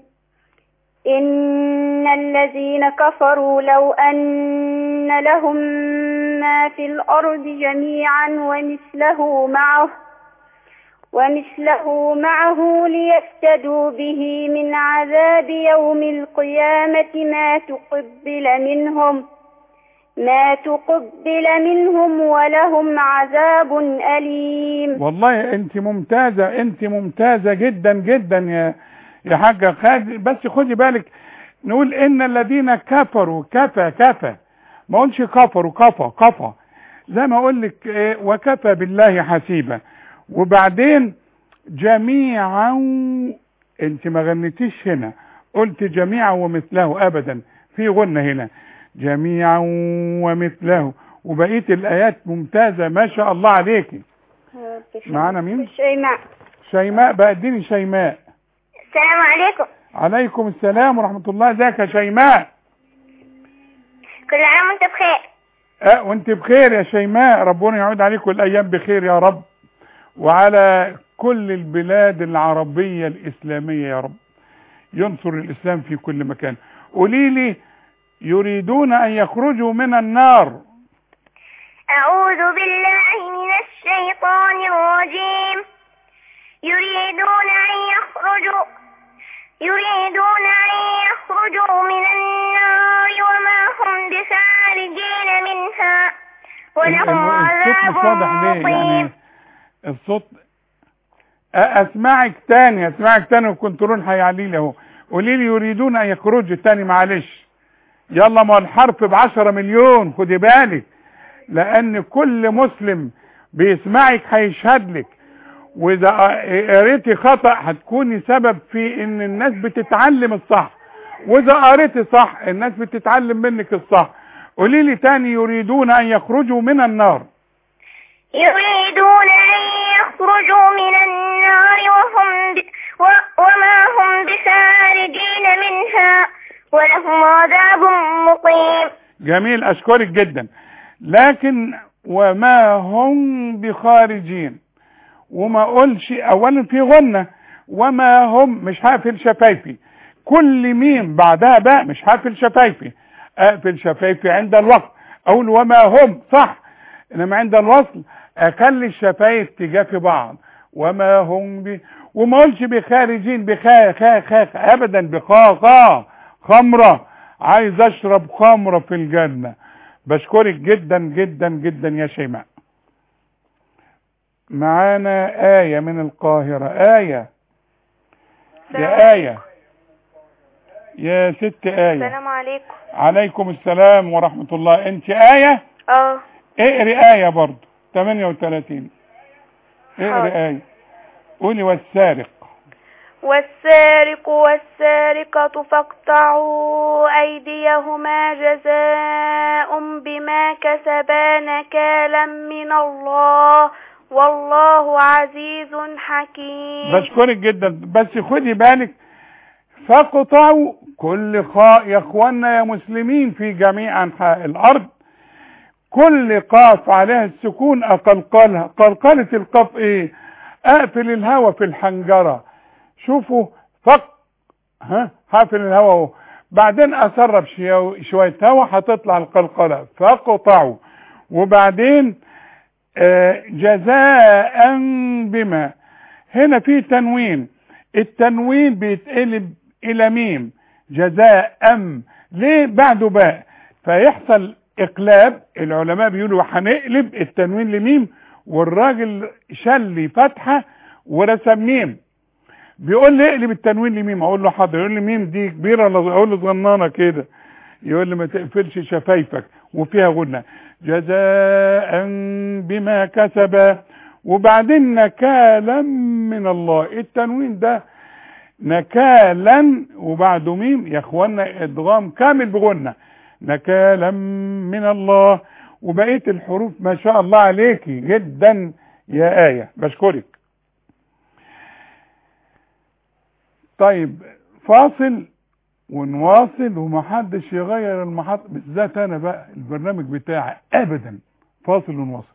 إن الذين كفروا لو أن لهم ما في الأرض جميعا ومثله معه ومثله معه ليفتدوا به من عذاب يوم القيامة ما تقبل منهم ما تقبل منهم ولهم عذاب أليم والله انت ممتازة انت ممتازة جدا جدا يا يا حاجة خالد بس خدي بالك نقول ان الذين كفروا كفى كفى ما اقولش كفروا كفى كفى زي ما اقول لك إيه، وكفى بالله حسيبا وبعدين جميعا انت ما غنيتيش هنا قلت جميعا ومثله ابدا في غنة هنا جميعا ومثله وبقية الايات ممتازة ما شاء الله عليكي معانا مين شيماء شيماء بقى اديني شيماء السلام عليكم عليكم السلام ورحمة الله ازيك يا شيماء كل عام وانت بخير اه وانت بخير يا شيماء ربنا يعود عليكم الايام بخير يا رب وعلى كل البلاد العربية الاسلامية يا رب ينصر الاسلام في كل مكان قولي لي يريدون ان يخرجوا من النار أعوذ بالله من الشيطان الرجيم يريدون أن يخرجوا يريدون أن يخرجوا من النار وما هم بخارجين منها ولهم الصوت عذاب مش واضح ليه مقيم يعني الصوت أ- اسمعك تاني اسمعك تاني والكنترول هيعلي لي اهو قولي لي يريدون ان يخرجوا تاني معلش يلا ما هو الحرف بعشرة مليون خدي بالك لان كل مسلم بيسمعك هيشهد لك واذا قريتي خطأ هتكوني سبب في ان الناس بتتعلم الصح واذا قريتي صح الناس بتتعلم منك الصح قولي لي تاني يريدون ان يخرجوا من النار يريدون أن يخرجوا من النار وهم ب... و... وما هم بخارجين منها ولهم عذاب مقيم جميل اشكرك جدا لكن وما هم بخارجين وما اقولش اولا في غنة وما هم مش هقفل شفايفي كل ميم بعدها بقى مش هقفل شفايفي اقفل شفايفي عند الوقت اقول وما هم صح انما عند الوصل اخلي الشفايف تجافي بعض وما هم ب... وما اقولش بخارجين بخا خا خا خا ابدا بخا خا خمره عايز اشرب خمره في الجنه بشكرك جدا جدا جدا يا شيماء معانا آية من القاهرة آية يا آية يا ست آية السلام عليكم عليكم السلام ورحمة الله انت آية اه اقري آية برضو 38 اقري آية قولي والسارق والسارق والسارقة فاقطعوا أيديهما جزاء بما كسبا نكالا من الله والله عزيز حكيم بشكرك جدا بس خدي بالك فاقطعوا كل خاء يا اخوانا يا مسلمين في جميع انحاء الارض كل قاف عليها السكون اقلقلها قلقلة القاف ايه اقفل الهوا في الحنجرة شوفوا فق ها هقفل الهوا اهو بعدين اسرب شيو- شوية هوا هتطلع القلقلة فاقطعوا وبعدين آه، جزاء بما هنا في تنوين التنوين بيتقلب الى ميم جزاء ام ليه بعده باء فيحصل اقلاب العلماء بيقولوا هنقلب التنوين لميم والراجل شل فتحة ورسم ميم بيقول لي اقلب التنوين لميم اقول له حاضر يقول لي ميم دي كبيرة ولا اقول له صغننة كده يقول لي ما تقفلش شفايفك وفيها غنة جزاء بما كسب وبعدين نكالا من الله التنوين ده نكالا وبعده ميم يا اخوانا ادغام كامل بغنة نكالا من الله وبقية الحروف ما شاء الله عليكي جدا يا آية بشكرك طيب فاصل ونواصل ومحدش يغير المحط بالذات انا بقى البرنامج بتاعي ابدا فاصل ونواصل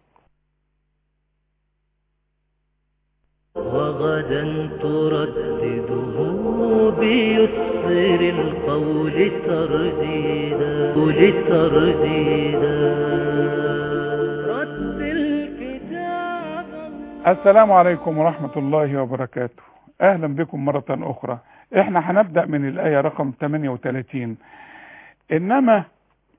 وغدا تردده بيسر القول ترديدا قول ترديدا رد الكتاب السلام عليكم ورحمة الله وبركاته اهلا بكم مرة اخرى احنا هنبدأ من الآية رقم 38 انما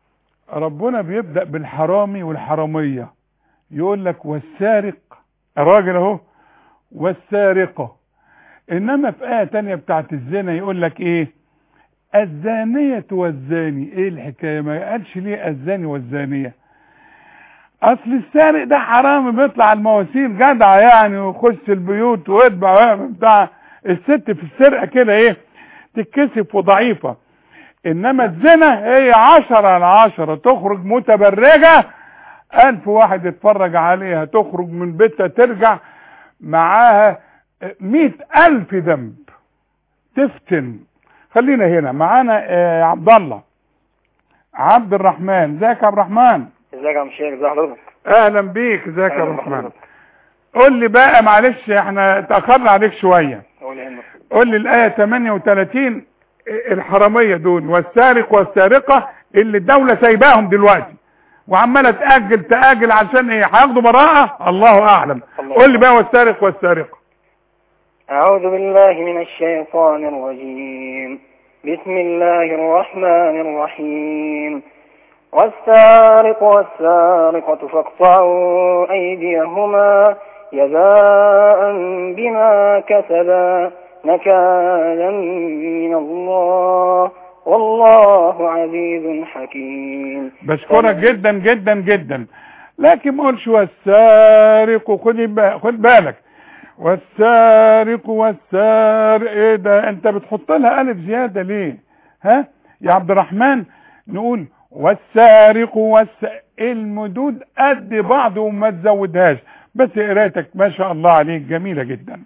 ربنا بيبدأ بالحرامي والحرامية يقول لك والسارق الراجل اهو والسارقة انما في آية تانية بتاعت الزنا يقول لك ايه الزانية والزاني ايه الحكاية ما قالش ليه الزاني والزانية اصل السارق ده حرامي بيطلع على المواسير جدع يعني ويخش البيوت ويتبع ويعمل بتاع الست في السرقة كده ايه تتكسف وضعيفة انما الزنا هي عشرة على عشرة تخرج متبرجة الف واحد يتفرج عليها تخرج من بيتها ترجع معاها مئة الف ذنب تفتن خلينا هنا معانا آه عبد الله عبد الرحمن ازيك يا عبد الرحمن ازيك يا عم شيخ ازي حضرتك اهلا بيك ازيك يا أهلا عبد الرحمن بحضرتك. قول لي بقى معلش احنا اتاخرنا عليك شويه قول يهمك قول لي الايه 38 الحراميه دول والسارق والسارقه اللي الدوله سايباهم دلوقتي وعماله تاجل تاجل عشان ايه هياخدوا براءه الله اعلم قول لي بقى والسارق والسارقه أعوذ بالله من الشيطان الرجيم بسم الله الرحمن الرحيم والسارق والسارقة فاقطعوا أيديهما جزاء بما كسبا نكالا من الله والله عزيز حكيم بشكرك جدا جدا جدا لكن ما اقولش والسارق خد با- خد بالك والسارق والسارق ايه ده انت بتحط لها الف زياده ليه ها يا عبد الرحمن نقول والسارق والس المدود قد بعض وما تزودهاش بس قرايتك ما شاء الله عليك جميله جدا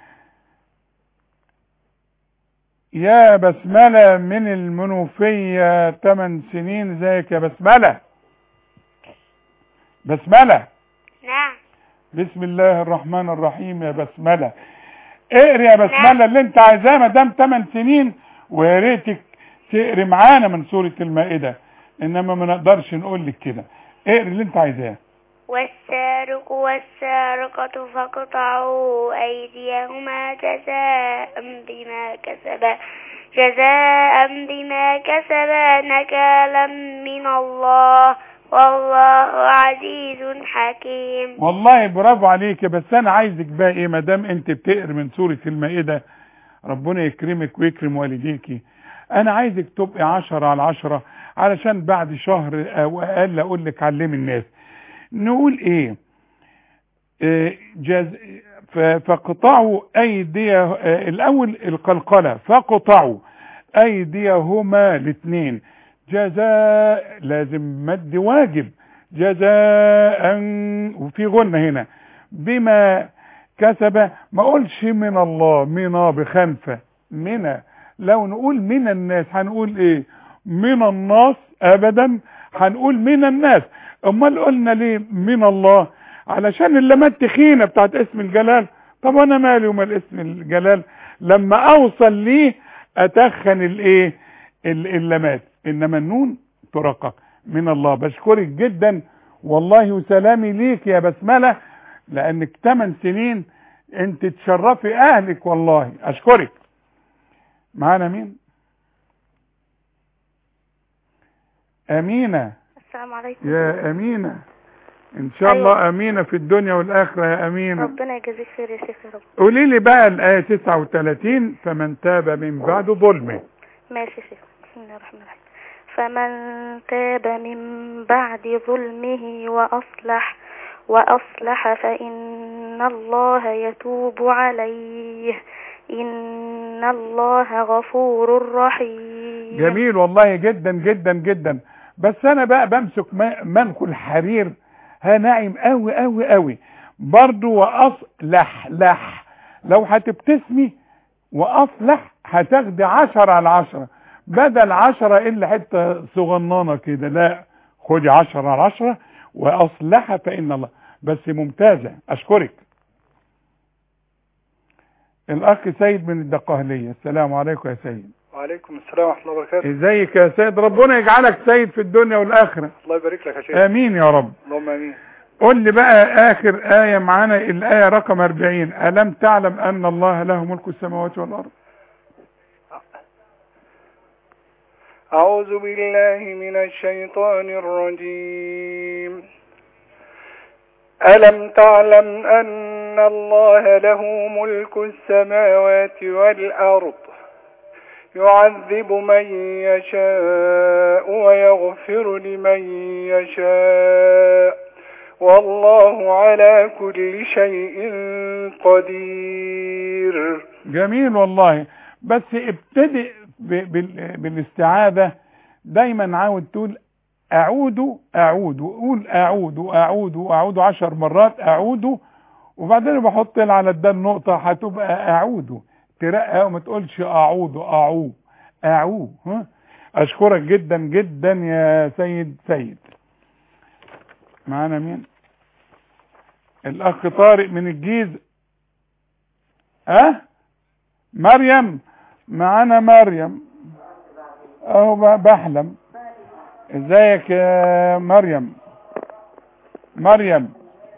يا بسملة من المنوفية 8 سنين زيك يا بسملة بسملة نعم بسم الله الرحمن الرحيم يا بسملة اقري يا بسملة اللي انت عايزاه ما دام 8 سنين ويا ريتك تقري معانا من سورة المائدة انما ما نقدرش نقول لك كده اقري اللي انت عايزاه والسارق والسارقة فاقطعوا أيديهما جزاء بما كسبا جزاء بما كسبا نكالا من الله والله عزيز حكيم والله برافو عليك بس انا عايزك بقى ايه ما دام انت بتقري من سورة المائدة ربنا يكرمك ويكرم والديكي انا عايزك تبقي عشرة على عشرة علشان بعد شهر او اقل اقول لك علمي الناس نقول ايه آه، جز... ف- فقطعوا ايديه آه، الاول القلقلة فقطعوا ايديهما الاثنين جزاء لازم مد واجب جزاء وفي غنة هنا بما كسب ما اقولش من الله من بخنفة من لو نقول من الناس هنقول ايه من الناس ابدا هنقول من الناس امال قلنا ليه من الله علشان اللمات تخينة بتاعت اسم الجلال طب انا مالي ومال اسم الجلال لما اوصل ليه اتخن الايه ال- اللمات انما النون ترقق من الله بشكرك جدا والله وسلامي ليك يا بسملة لانك 8 سنين انت تشرفي اهلك والله اشكرك معانا مين امينة السلام عليكم يا امينة ان شاء الله امينة في الدنيا والاخرة يا امينة ربنا يجازيك خير يا شيخ يا رب قولي لي بقى الايه 39 فمن تاب من بعد ظلمه ماشي يا شيخ بسم الله الرحمن الرحيم فمن تاب من بعد ظلمه وأصلح وأصلح فإن الله يتوب عليه إن الله غفور رحيم جميل والله جدا جدا جدا بس انا بقى بمسك م- منخل الحرير ها ناعم قوي قوي قوي برضو واصلح لح لو هتبتسمي واصلح هتاخدي عشرة على عشرة بدل عشرة الا حتة صغننة كده لا خدي عشرة على عشرة واصلح فان الله بس ممتازة اشكرك الاخ سيد من الدقهلية السلام عليكم يا سيد وعليكم السلام ورحمة الله وبركاته ازيك يا سيد ربنا يجعلك سيد في الدنيا والاخرة الله يبارك لك يا شيخ امين يا رب اللهم امين قول لي بقى اخر آية معانا الآية رقم 40 ألم تعلم أن الله له ملك السماوات والأرض أعوذ بالله من الشيطان الرجيم ألم تعلم أن الله له ملك السماوات والأرض يعذب من يشاء ويغفر لمن يشاء والله على كل شيء قدير جميل والله بس ابتدئ ب- بال- بالاستعاذة دايما عاود تقول أعود أعود وقول أعود وأعود وأعود عشر مرات أعود وبعدين بحط على الدال نقطة هتبقى أعود ترقى وما تقولش أعود أعو أعو ها أشكرك جدا جدا يا سيد سيد معانا مين الأخ طارق من الجيزة ها أه؟ مريم معانا مريم اهو ب- بحلم ازيك يا مريم مريم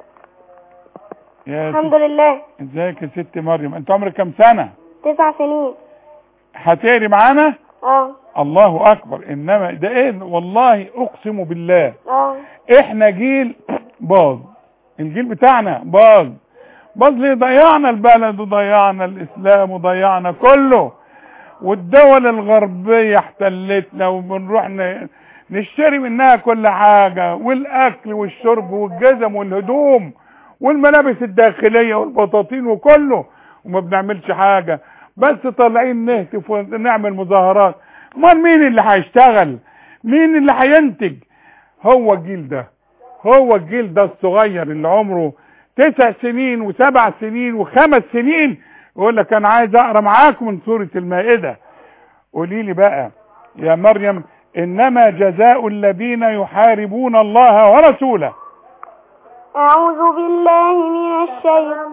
يا الحمد لله ست- ازيك يا ست مريم انت عمرك كام سنة تسع سنين هتقري معانا اه الله اكبر انما ده ايه والله اقسم بالله اه احنا جيل باظ الجيل بتاعنا باظ باظ ليه ضيعنا البلد وضيعنا الاسلام وضيعنا كله والدول الغربية احتلتنا وبنروح ن- نشتري منها كل حاجة والاكل والشرب والجزم والهدوم والملابس الداخلية والبطاطين وكله وما بنعملش حاجة بس طالعين نهتف ونعمل مظاهرات امال مين اللي هيشتغل مين اللي هينتج هو الجيل ده هو الجيل ده الصغير اللي عمره تسع سنين وسبع سنين وخمس سنين يقول لك انا عايز اقرا معاكم من سوره المائده قولي لي بقى يا مريم انما جزاء الذين يحاربون الله ورسوله أعوذ بالله من الشيطان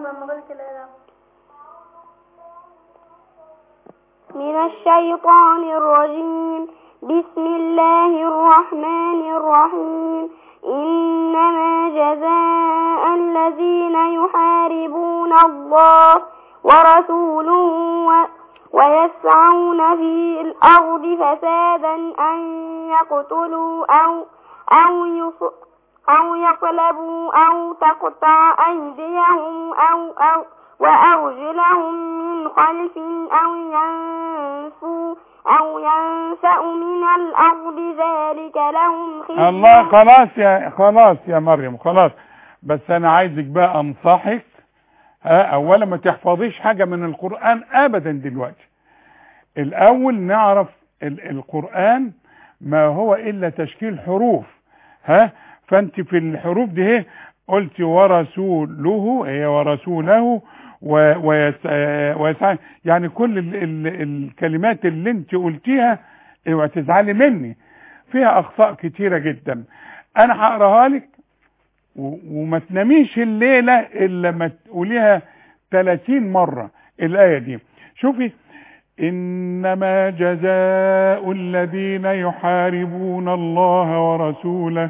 من الشيطان الرجيم بسم الله الرحمن الرحيم إنما جزاء الذين يحاربون الله ورسوله و- ويسعون في الأرض فسادا أن يقتلوا أو أو يص أو يصلبوا أو تقطع أيديهم أو أو وأرجلهم من خلف أو ينفوا أو ينفأوا من الأرض ذلك لهم خزي الله خلاص يا خلاص يا مريم خلاص بس انا عايزك بقى انصحك ها اولا ما تحفظيش حاجة من القرآن ابدا دلوقتي الاول نعرف ال- القرآن ما هو الا تشكيل حروف ها فانت في الحروف دي اهي قلت ورسوله هي ورسوله و- ويس- آه، ويسعى يعني كل ال ال الكلمات اللي انت قلتيها اوعي تزعلي مني فيها اخطاء كتيرة جدا انا هقراها لك و- وما تناميش الليلة الا ما تقوليها 30 مرة الاية دي شوفي انما جزاء الذين يحاربون الله ورسوله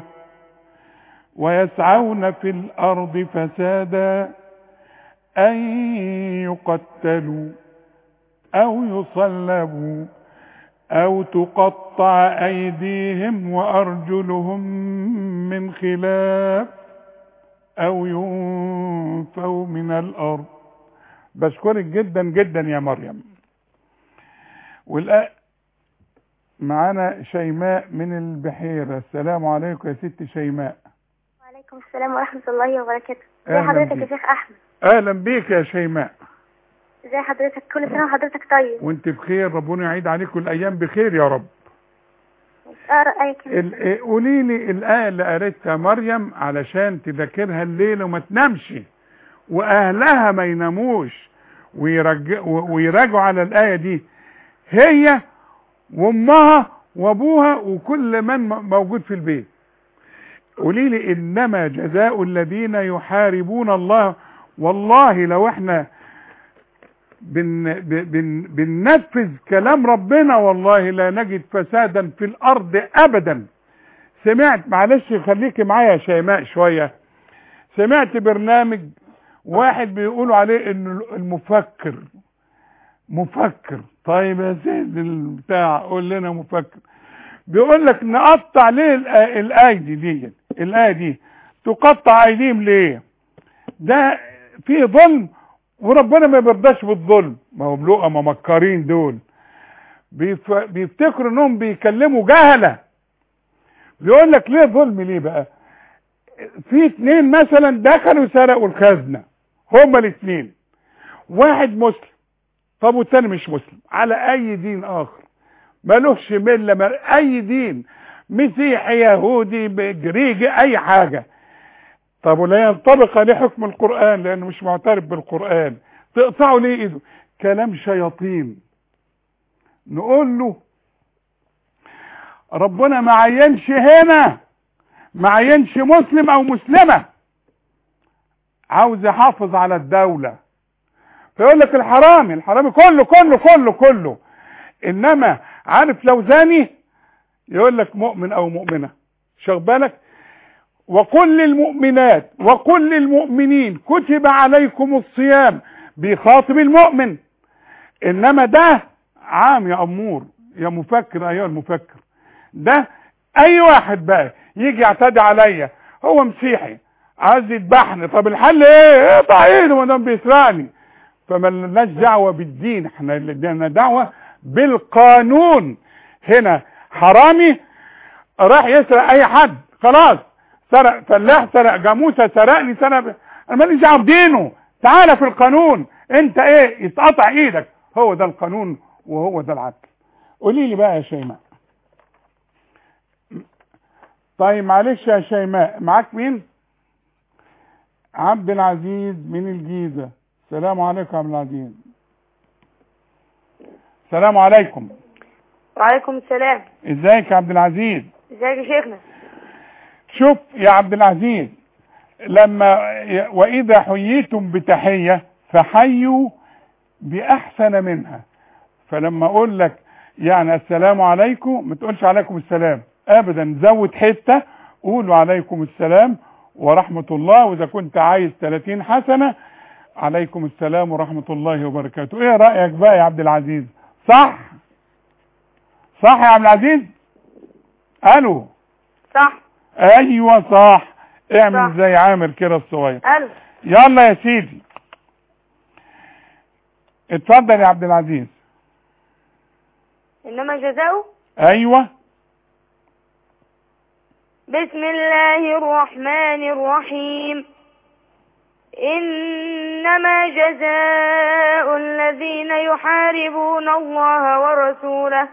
ويسعون في الارض فسادا ان يقتلوا او يصلبوا او تقطع ايديهم وارجلهم من خلاف او ينفوا من الارض بشكرك جدا جدا يا مريم والآن معانا شيماء من البحيرة السلام عليكم يا ست شيماء وعليكم السلام ورحمة الله وبركاته ازي أهلا حضرتك بيك. يا شيخ أحمد اهلا بيك يا شيماء ازي حضرتك كل سنة وحضرتك طيب وانت بخير ربنا يعيد عليكم الايام بخير يا رب اقرأ آية كده ال- إيه، قولي لي الايه اللي قريتها مريم علشان تذاكرها الليل وما تنامش واهلها ما يناموش ويرجع ويراجعوا على الايه دي هي وامها وابوها وكل من م- موجود في البيت قولي لي انما جزاء الذين يحاربون الله والله لو احنا بن بن بننفذ كلام ربنا والله لا نجد فسادا في الارض ابدا سمعت معلش خليكي معايا يا شيماء شويه سمعت برنامج واحد بيقولوا عليه انه المفكر مفكر طيب يا سيد البتاع قول لنا مفكر بيقول لك نقطع ليه الآ- الايدي دي الايه دي تقطع ايديهم ليه ده في ظلم وربنا ما بيرضاش بالظلم ما هو بلقى ممكرين دول بيف... بيفتكروا انهم بيكلموا جهله بيقول لك ليه ظلم ليه بقى في اتنين مثلا دخلوا سرقوا الخزنه هما الاثنين واحد مسلم طب والتاني مش مسلم على اي دين اخر ملوش مله مل... اي دين مسيحي يهودي جريجي اي حاجه طب ولا ينطبق عليه حكم القران لانه مش معترف بالقران تقطعوا ليه ايده كلام شياطين نقول له ربنا ما عينش هنا ما عينش مسلم او مسلمه عاوز يحافظ على الدوله فيقول لك الحرامي الحرامي كله كله كله كله انما عارف لو زاني يقول لك مؤمن او مؤمنه شغل بالك وقل للمؤمنات وقل للمؤمنين كتب عليكم الصيام بيخاطب المؤمن انما ده عام يا امور يا مفكر ايها المفكر ده اي واحد بقى يجي يعتدي عليا هو مسيحي عايز يذبحني طب الحل ايه اقطع ايده ما دام بيسرقني فما لناش دعوه بالدين احنا اللي لنا دعوه بالقانون هنا حرامي راح يسرق اي حد خلاص سرق فلاح سرق جاموسه سرقني سرق انا ماليش دعوه بدينه تعالى في القانون انت ايه يتقطع ايدك هو ده القانون وهو ده العدل قولي لي بقى يا شيماء طيب معلش يا شيماء معاك مين عبد العزيز من الجيزه السلام عليكم يا عبد العزيز السلام عليكم وعليكم السلام ازيك يا عبد العزيز ازيك يا شيخنا شوف يا عبد العزيز لما واذا حييتم بتحيه فحيوا باحسن منها فلما اقول لك يعني السلام عليكم ما تقولش عليكم السلام ابدا زود حته قولوا عليكم السلام ورحمه الله واذا كنت عايز 30 حسنه عليكم السلام ورحمه الله وبركاته ايه رايك بقى يا عبد العزيز صح صح يا عبد العزيز الو صح ايوه صح اعمل صح. زي عامر كده الصغير الو يلا يا سيدي اتفضل يا عبد العزيز انما جزاؤه ايوه بسم الله الرحمن الرحيم إنما جزاء الذين يحاربون الله ورسوله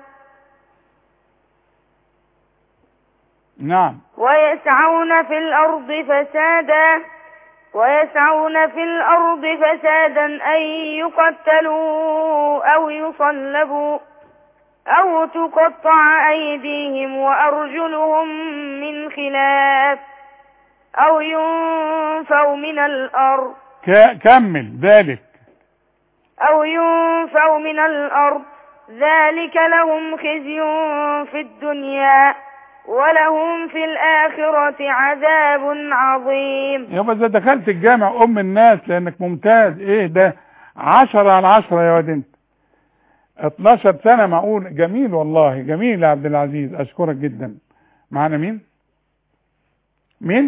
نعم ويسعون في الأرض فسادا ويسعون في الأرض فسادا أن يقتلوا أو يصلبوا أو تقطع أيديهم وأرجلهم من خلاف أو ينفوا من الأرض ك- كمل ذلك أو ينفوا من الأرض ذلك لهم خزي في الدنيا ولهم في الآخرة عذاب عظيم يابا اذا دخلت الجامع ام الناس لانك ممتاز ايه ده عشرة على عشرة يا واد انت 12 سنة معقول جميل والله جميل يا عبد العزيز اشكرك جدا معانا مين مين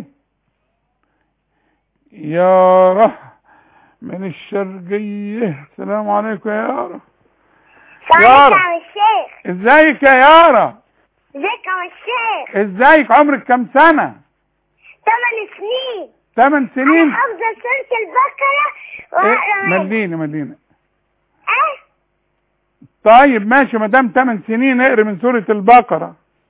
يارا من الشرقية السلام عليكم يا يارا يارا يا الشيخ ازيك يا يارا ازيك يا الشيخ ازيك عمرك كام سنة ثمان سنين 8 سنين حافظة سورة البقرة إيه؟ وأقرأ منها. مدينة مدينة أه؟ طيب ماشي ما دام 8 سنين اقري من سورة البقرة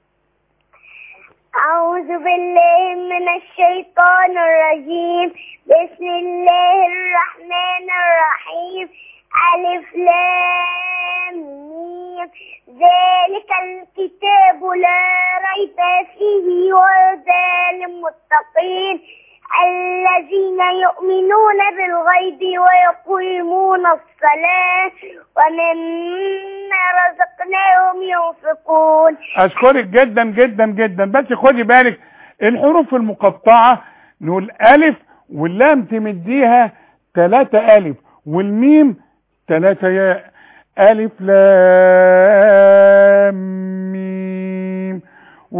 أعوذ بالله من الشيطان الرجيم بسم الله الرحمن الرحيم ألف لام ميم ذلك الكتاب لا ريب فيه وهدى للمتقين الذين يؤمنون بالغيب ويقيمون الصلاة ومما رزقناهم ينفقون اشكرك جدا جدا جدا بس خدي بالك الحروف المقطعة نقول الف واللام تمديها ثلاثة الف والميم ثلاثة ياء الف لام ميم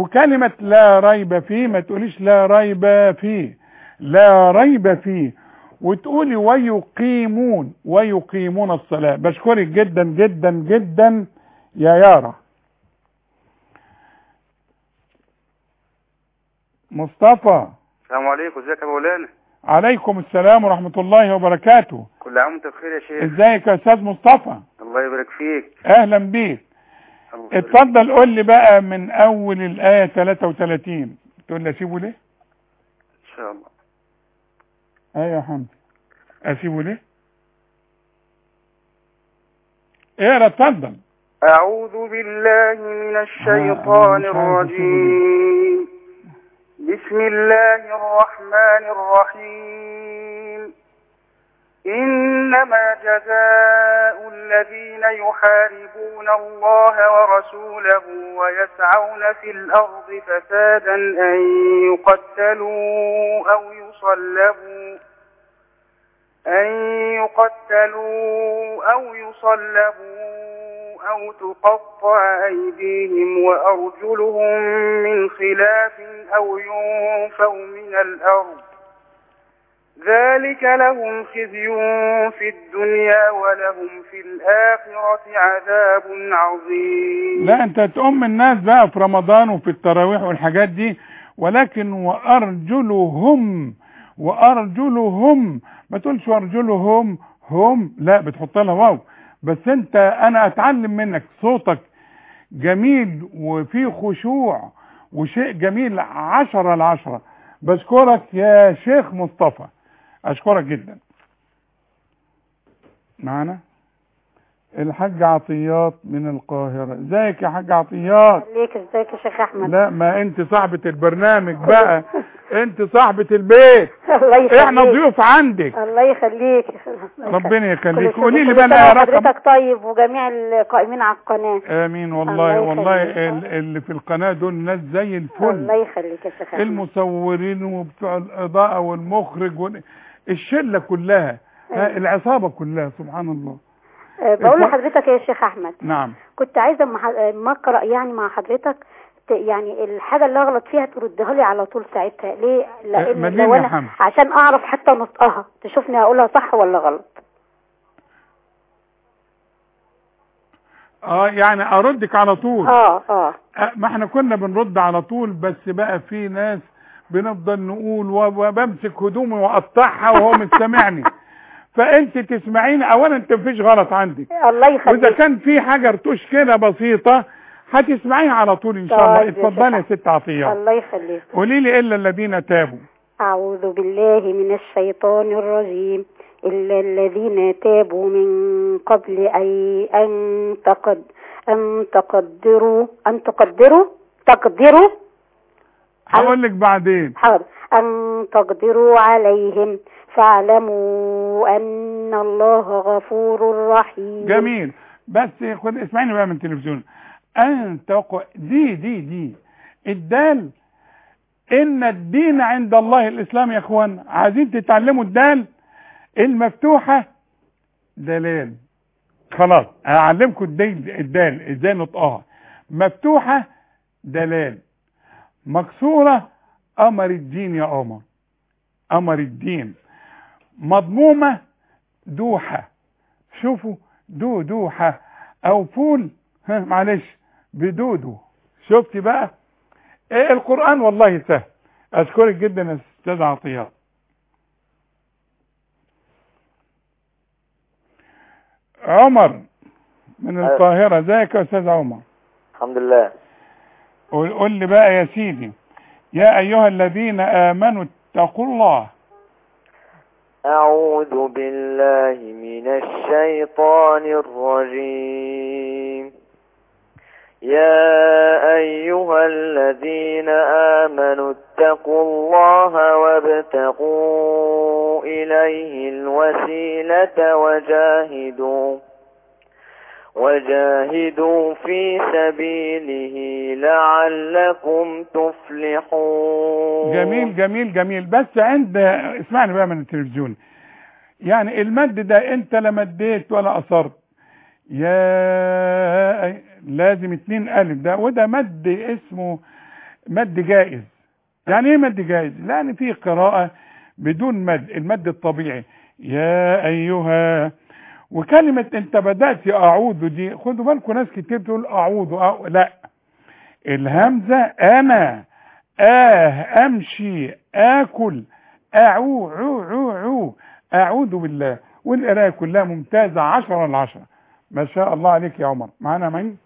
وكلمة لا ريب فيه ما تقوليش لا ريب فيه لا ريب فيه وتقولي ويقيمون ويقيمون الصلاة بشكرك جدا جدا جدا يا يارا مصطفى السلام عليكم ازيك يا مولانا عليكم السلام ورحمة الله وبركاته كل عام وانت بخير يا شيخ ازيك يا استاذ مصطفى الله يبارك فيك اهلا بيك الله يبارك اتفضل قول لي بقى من اول الايه 33 تقول لي اسيبه ليه ان شاء الله ايوه يا حمدي اسيبه ليه اقرا اتفضل أعوذ بالله من الشيطان الرجيم بسم الله الرحمن الرحيم إنما جزاء الذين يحاربون الله ورسوله ويسعون في الأرض فسادا أن يقتلوا أو يصلبوا أن يقتلوا أو يصلبوا أو تقطع أيديهم وأرجلهم من خلاف أو ينفوا من الأرض ذلك لهم خزي في الدنيا ولهم في الآخرة عذاب عظيم لا انت تؤم الناس بقى في رمضان وفي التراويح والحاجات دي ولكن وارجلهم وارجلهم ما تقولش وارجلهم هم لا بتحط لها واو بس انت انا اتعلم منك صوتك جميل وفيه خشوع وشيء جميل عشرة العشرة بشكرك يا شيخ مصطفى اشكرك جدا معنا الحاج عطيات من القاهرة ازيك يا حاج عطيات ليك ازيك يا شيخ احمد لا ما انت صاحبة البرنامج بقى انت صاحبة البيت الله يخليك احنا ضيوف عندك الله يخليك ربنا يخليك كل قولي لي سنة بقى يا رقم حضرتك طيب وجميع القائمين على القناة امين والله الله والله يخليك. ال- اللي في القناة دول ناس زي الفل الله يخليك يا شيخ احمد المصورين وبتوع الاضاءة والمخرج وال... الشلة كلها ها، العصابة كلها سبحان الله أه، بقول اتفضل. لحضرتك يا شيخ احمد نعم كنت عايزه اما ح- اما اقرا يعني مع حضرتك ت- يعني الحاجه اللي اغلط فيها تردها لي على طول ساعتها ليه لان مليم لو يا انا حمد. عشان اعرف حتى نطقها تشوفني هقولها صح ولا غلط اه يعني اردك على طول اه اه آه، ما احنا كنا بنرد على طول بس بقى في ناس بنفضل نقول و- وبمسك هدومي واقطعها وهو مش سامعني فانت تسمعيني اولا انت مفيش غلط عندك الله يخليك واذا كان في حاجه رتوش كده بسيطه هتسمعيها على طول ان شاء الله طيب يا اتفضلي يا شيخ. ست عطيه الله يخليك قولي لي الا الذين تابوا أعوذ بالله من الشيطان الرجيم إلا الذين تابوا من قبل أن أن تقد أن تقدروا أن تقدروا تقدروا هقول لك بعدين حاضر أن تقدروا عليهم فاعلموا أن الله غفور رحيم جميل بس خد اسمعيني بقى من التلفزيون ان تقع دي دي دي الدال ان الدين عند الله الاسلام يا اخوان عايزين تتعلموا الدال المفتوحه دلال خلاص هعلمكم الدال الدال ازاي نطقها مفتوحه دلال مكسوره امر الدين يا قمر امر الدين مضمومه دوحه شوفوا دو دوحة او فول ها معلش بدودو شفتي بقى إيه القرآن والله سهل اشكرك جدا يا استاذ عطيات عمر من أيوة. القاهرة ازيك يا استاذ عمر الحمد لله قول قول لي بقى يا سيدي يا ايها الذين امنوا اتقوا الله أعوذ بالله من الشيطان الرجيم يا أيها الذين آمنوا اتقوا الله وابتغوا إليه الوسيلة وجاهدوا وجاهدوا في سبيله لعلكم تفلحون جميل جميل جميل بس عند اسمعني بقى من التلفزيون يعني المد ده انت لا مديت ولا اثرت يا لازم اتنين الف ده وده مد اسمه مد جائز يعني ايه مد جائز لان في قراءة بدون مد المد الطبيعي يا ايها وكلمة انت بدأت اعوذ دي خدوا بالكم ناس كتير تقول اعوذ أو لا الهمزة انا اه امشي اكل اعو عو عو عو اعوذ بالله والقراءة كلها ممتازة عشرة العشرة ما شاء الله عليك يا عمر معانا مين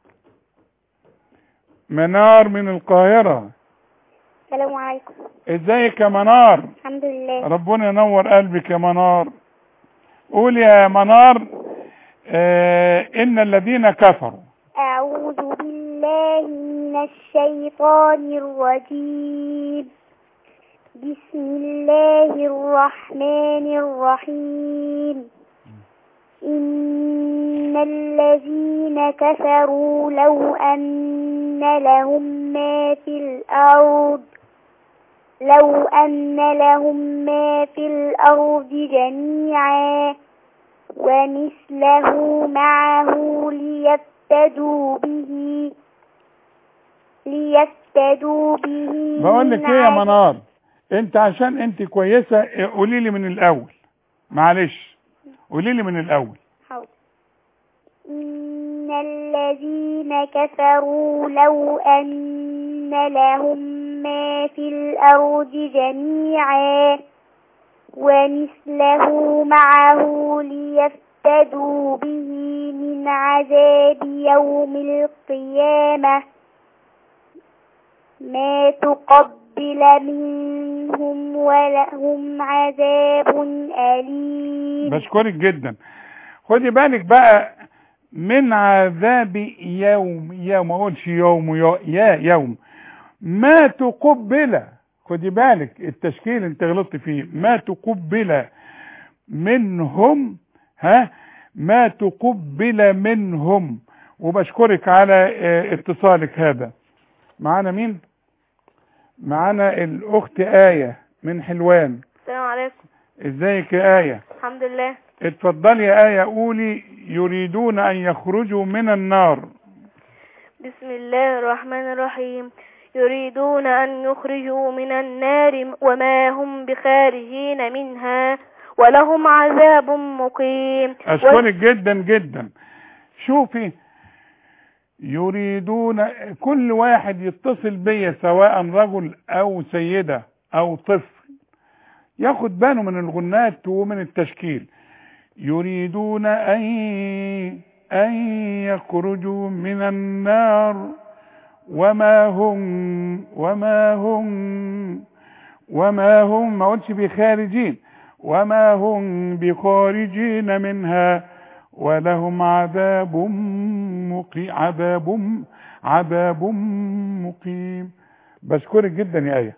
منار من القاهرة السلام عليكم ازيك يا منار الحمد لله ربنا ينور قلبك يا منار قول يا منار آه ان الذين كفروا أعوذ بالله من الشيطان الرجيم بسم الله الرحمن الرحيم إن الذين كفروا لو أن لهم ما في الأرض لو أن لهم ما في الأرض جميعا ومثله معه ليفتدوا به ليفتدوا به بقول لك من ايه يا عذاب- منار انت عشان انت كويسة قولي لي من الاول معلش قولي لي من الاول حاضر. إن الذين كفروا لو أن لهم ما في الأرض جميعا ومثله معه ليفتدوا به من عذاب يوم القيامة ما تقبل منهم ولهم عذاب أليم بشكرك جدا خدي بالك بقى من عذاب يوم يوم ما اقولش يوم يو- يا يوم ما تقبل خدي بالك التشكيل انت غلطت فيه ما تقبل منهم ها ما تقبل منهم وبشكرك على اه، اتصالك هذا معانا مين معانا الاخت آية من حلوان السلام عليكم ازيك يا آية الحمد لله اتفضلي يا آية قولي يريدون أن يخرجوا من النار بسم الله الرحمن الرحيم يريدون أن يخرجوا من النار وما هم بخارجين منها ولهم عذاب مقيم أشكرك جدا جدا شوفي يريدون كل واحد يتصل بيا سواء رجل أو سيدة أو طفل ياخد باله من الغنات ومن التشكيل يريدون أن أن يخرجوا من النار وما هم وما هم وما هم ما قلتش بخارجين وما هم بخارجين منها ولهم عذاب مقيم عذاب عذاب مقيم بشكرك جدا يا آية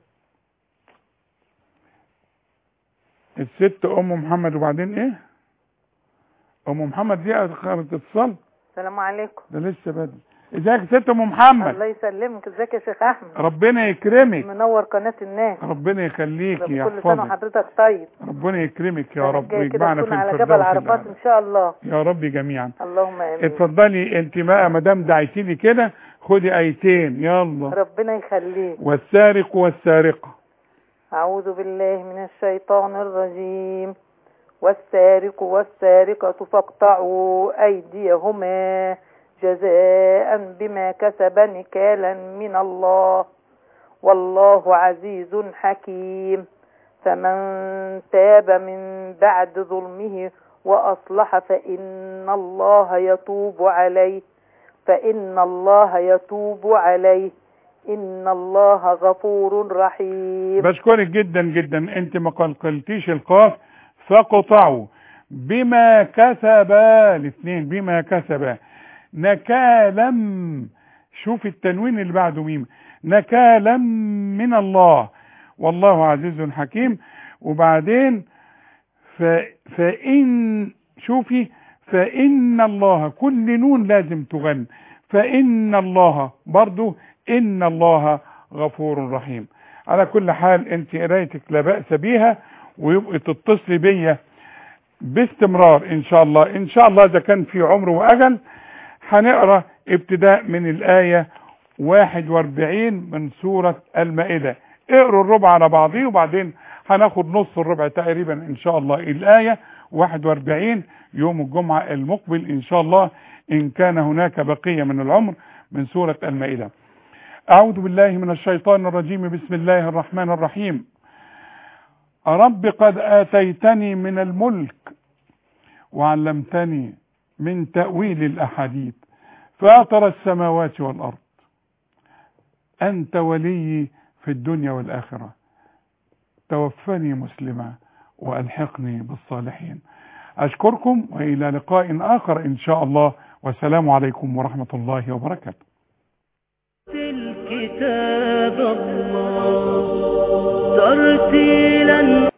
الست أم محمد وبعدين إيه أم محمد دي أخرت اتصال السلام عليكم ده لسه بدري ازيك يا ست أم محمد الله يسلمك ازيك يا شيخ احمد ربنا يكرمك منور قناه الناس ربنا يخليك كل سنه يحفظك وحضرتك طيب ربنا يكرمك يا السنة رب الجاية كده ويجمعنا في تكون على الفردوس جبل عرفات الأعلى. ان شاء الله يا رب جميعا اللهم امين اتفضلي انت بقى ما دام دعيتي لي كده خدي ايتين يلا ربنا يخليك والسارق والسارقه أعوذ بالله من الشيطان الرجيم والسارق والسارقة فاقطعوا أيديهما جزاء بما كسب نكالا من الله والله عزيز حكيم فمن تاب من بعد ظلمه وأصلح فإن الله يتوب عليه فإن الله يتوب عليه إن الله غفور رحيم بشكرك جدا جدا انت ما قلقلتيش القاف فقطعوا بما كسبا الاثنين بما كسبا نكالا شوف التنوين اللي بعده ميم نكالا من الله والله عزيز حكيم وبعدين ف فإن شوفي فإن الله كل نون لازم تغن فإن الله برضو إن الله غفور رحيم على كل حال انت قرايتك لا بأس بيها ويبقى تتصلي بيا باستمرار ان شاء الله ان شاء الله اذا كان في عمر واجل هنقرا ابتداء من الايه 41 من سورة المائدة اقروا الربع على بعضيه وبعدين هناخد نص الربع تقريبا ان شاء الله الآية 41 يوم الجمعة المقبل ان شاء الله ان كان هناك بقية من العمر من سورة المائدة اعوذ بالله من الشيطان الرجيم بسم الله الرحمن الرحيم رب قد آتيتني من الملك وعلمتني من تأويل الأحاديث فاطر السماوات والأرض أنت ولي في الدنيا والآخرة توفني مسلما وألحقني بالصالحين أشكركم وإلى لقاء آخر إن شاء الله والسلام عليكم ورحمة الله وبركاته الكتاب الله ترتيلا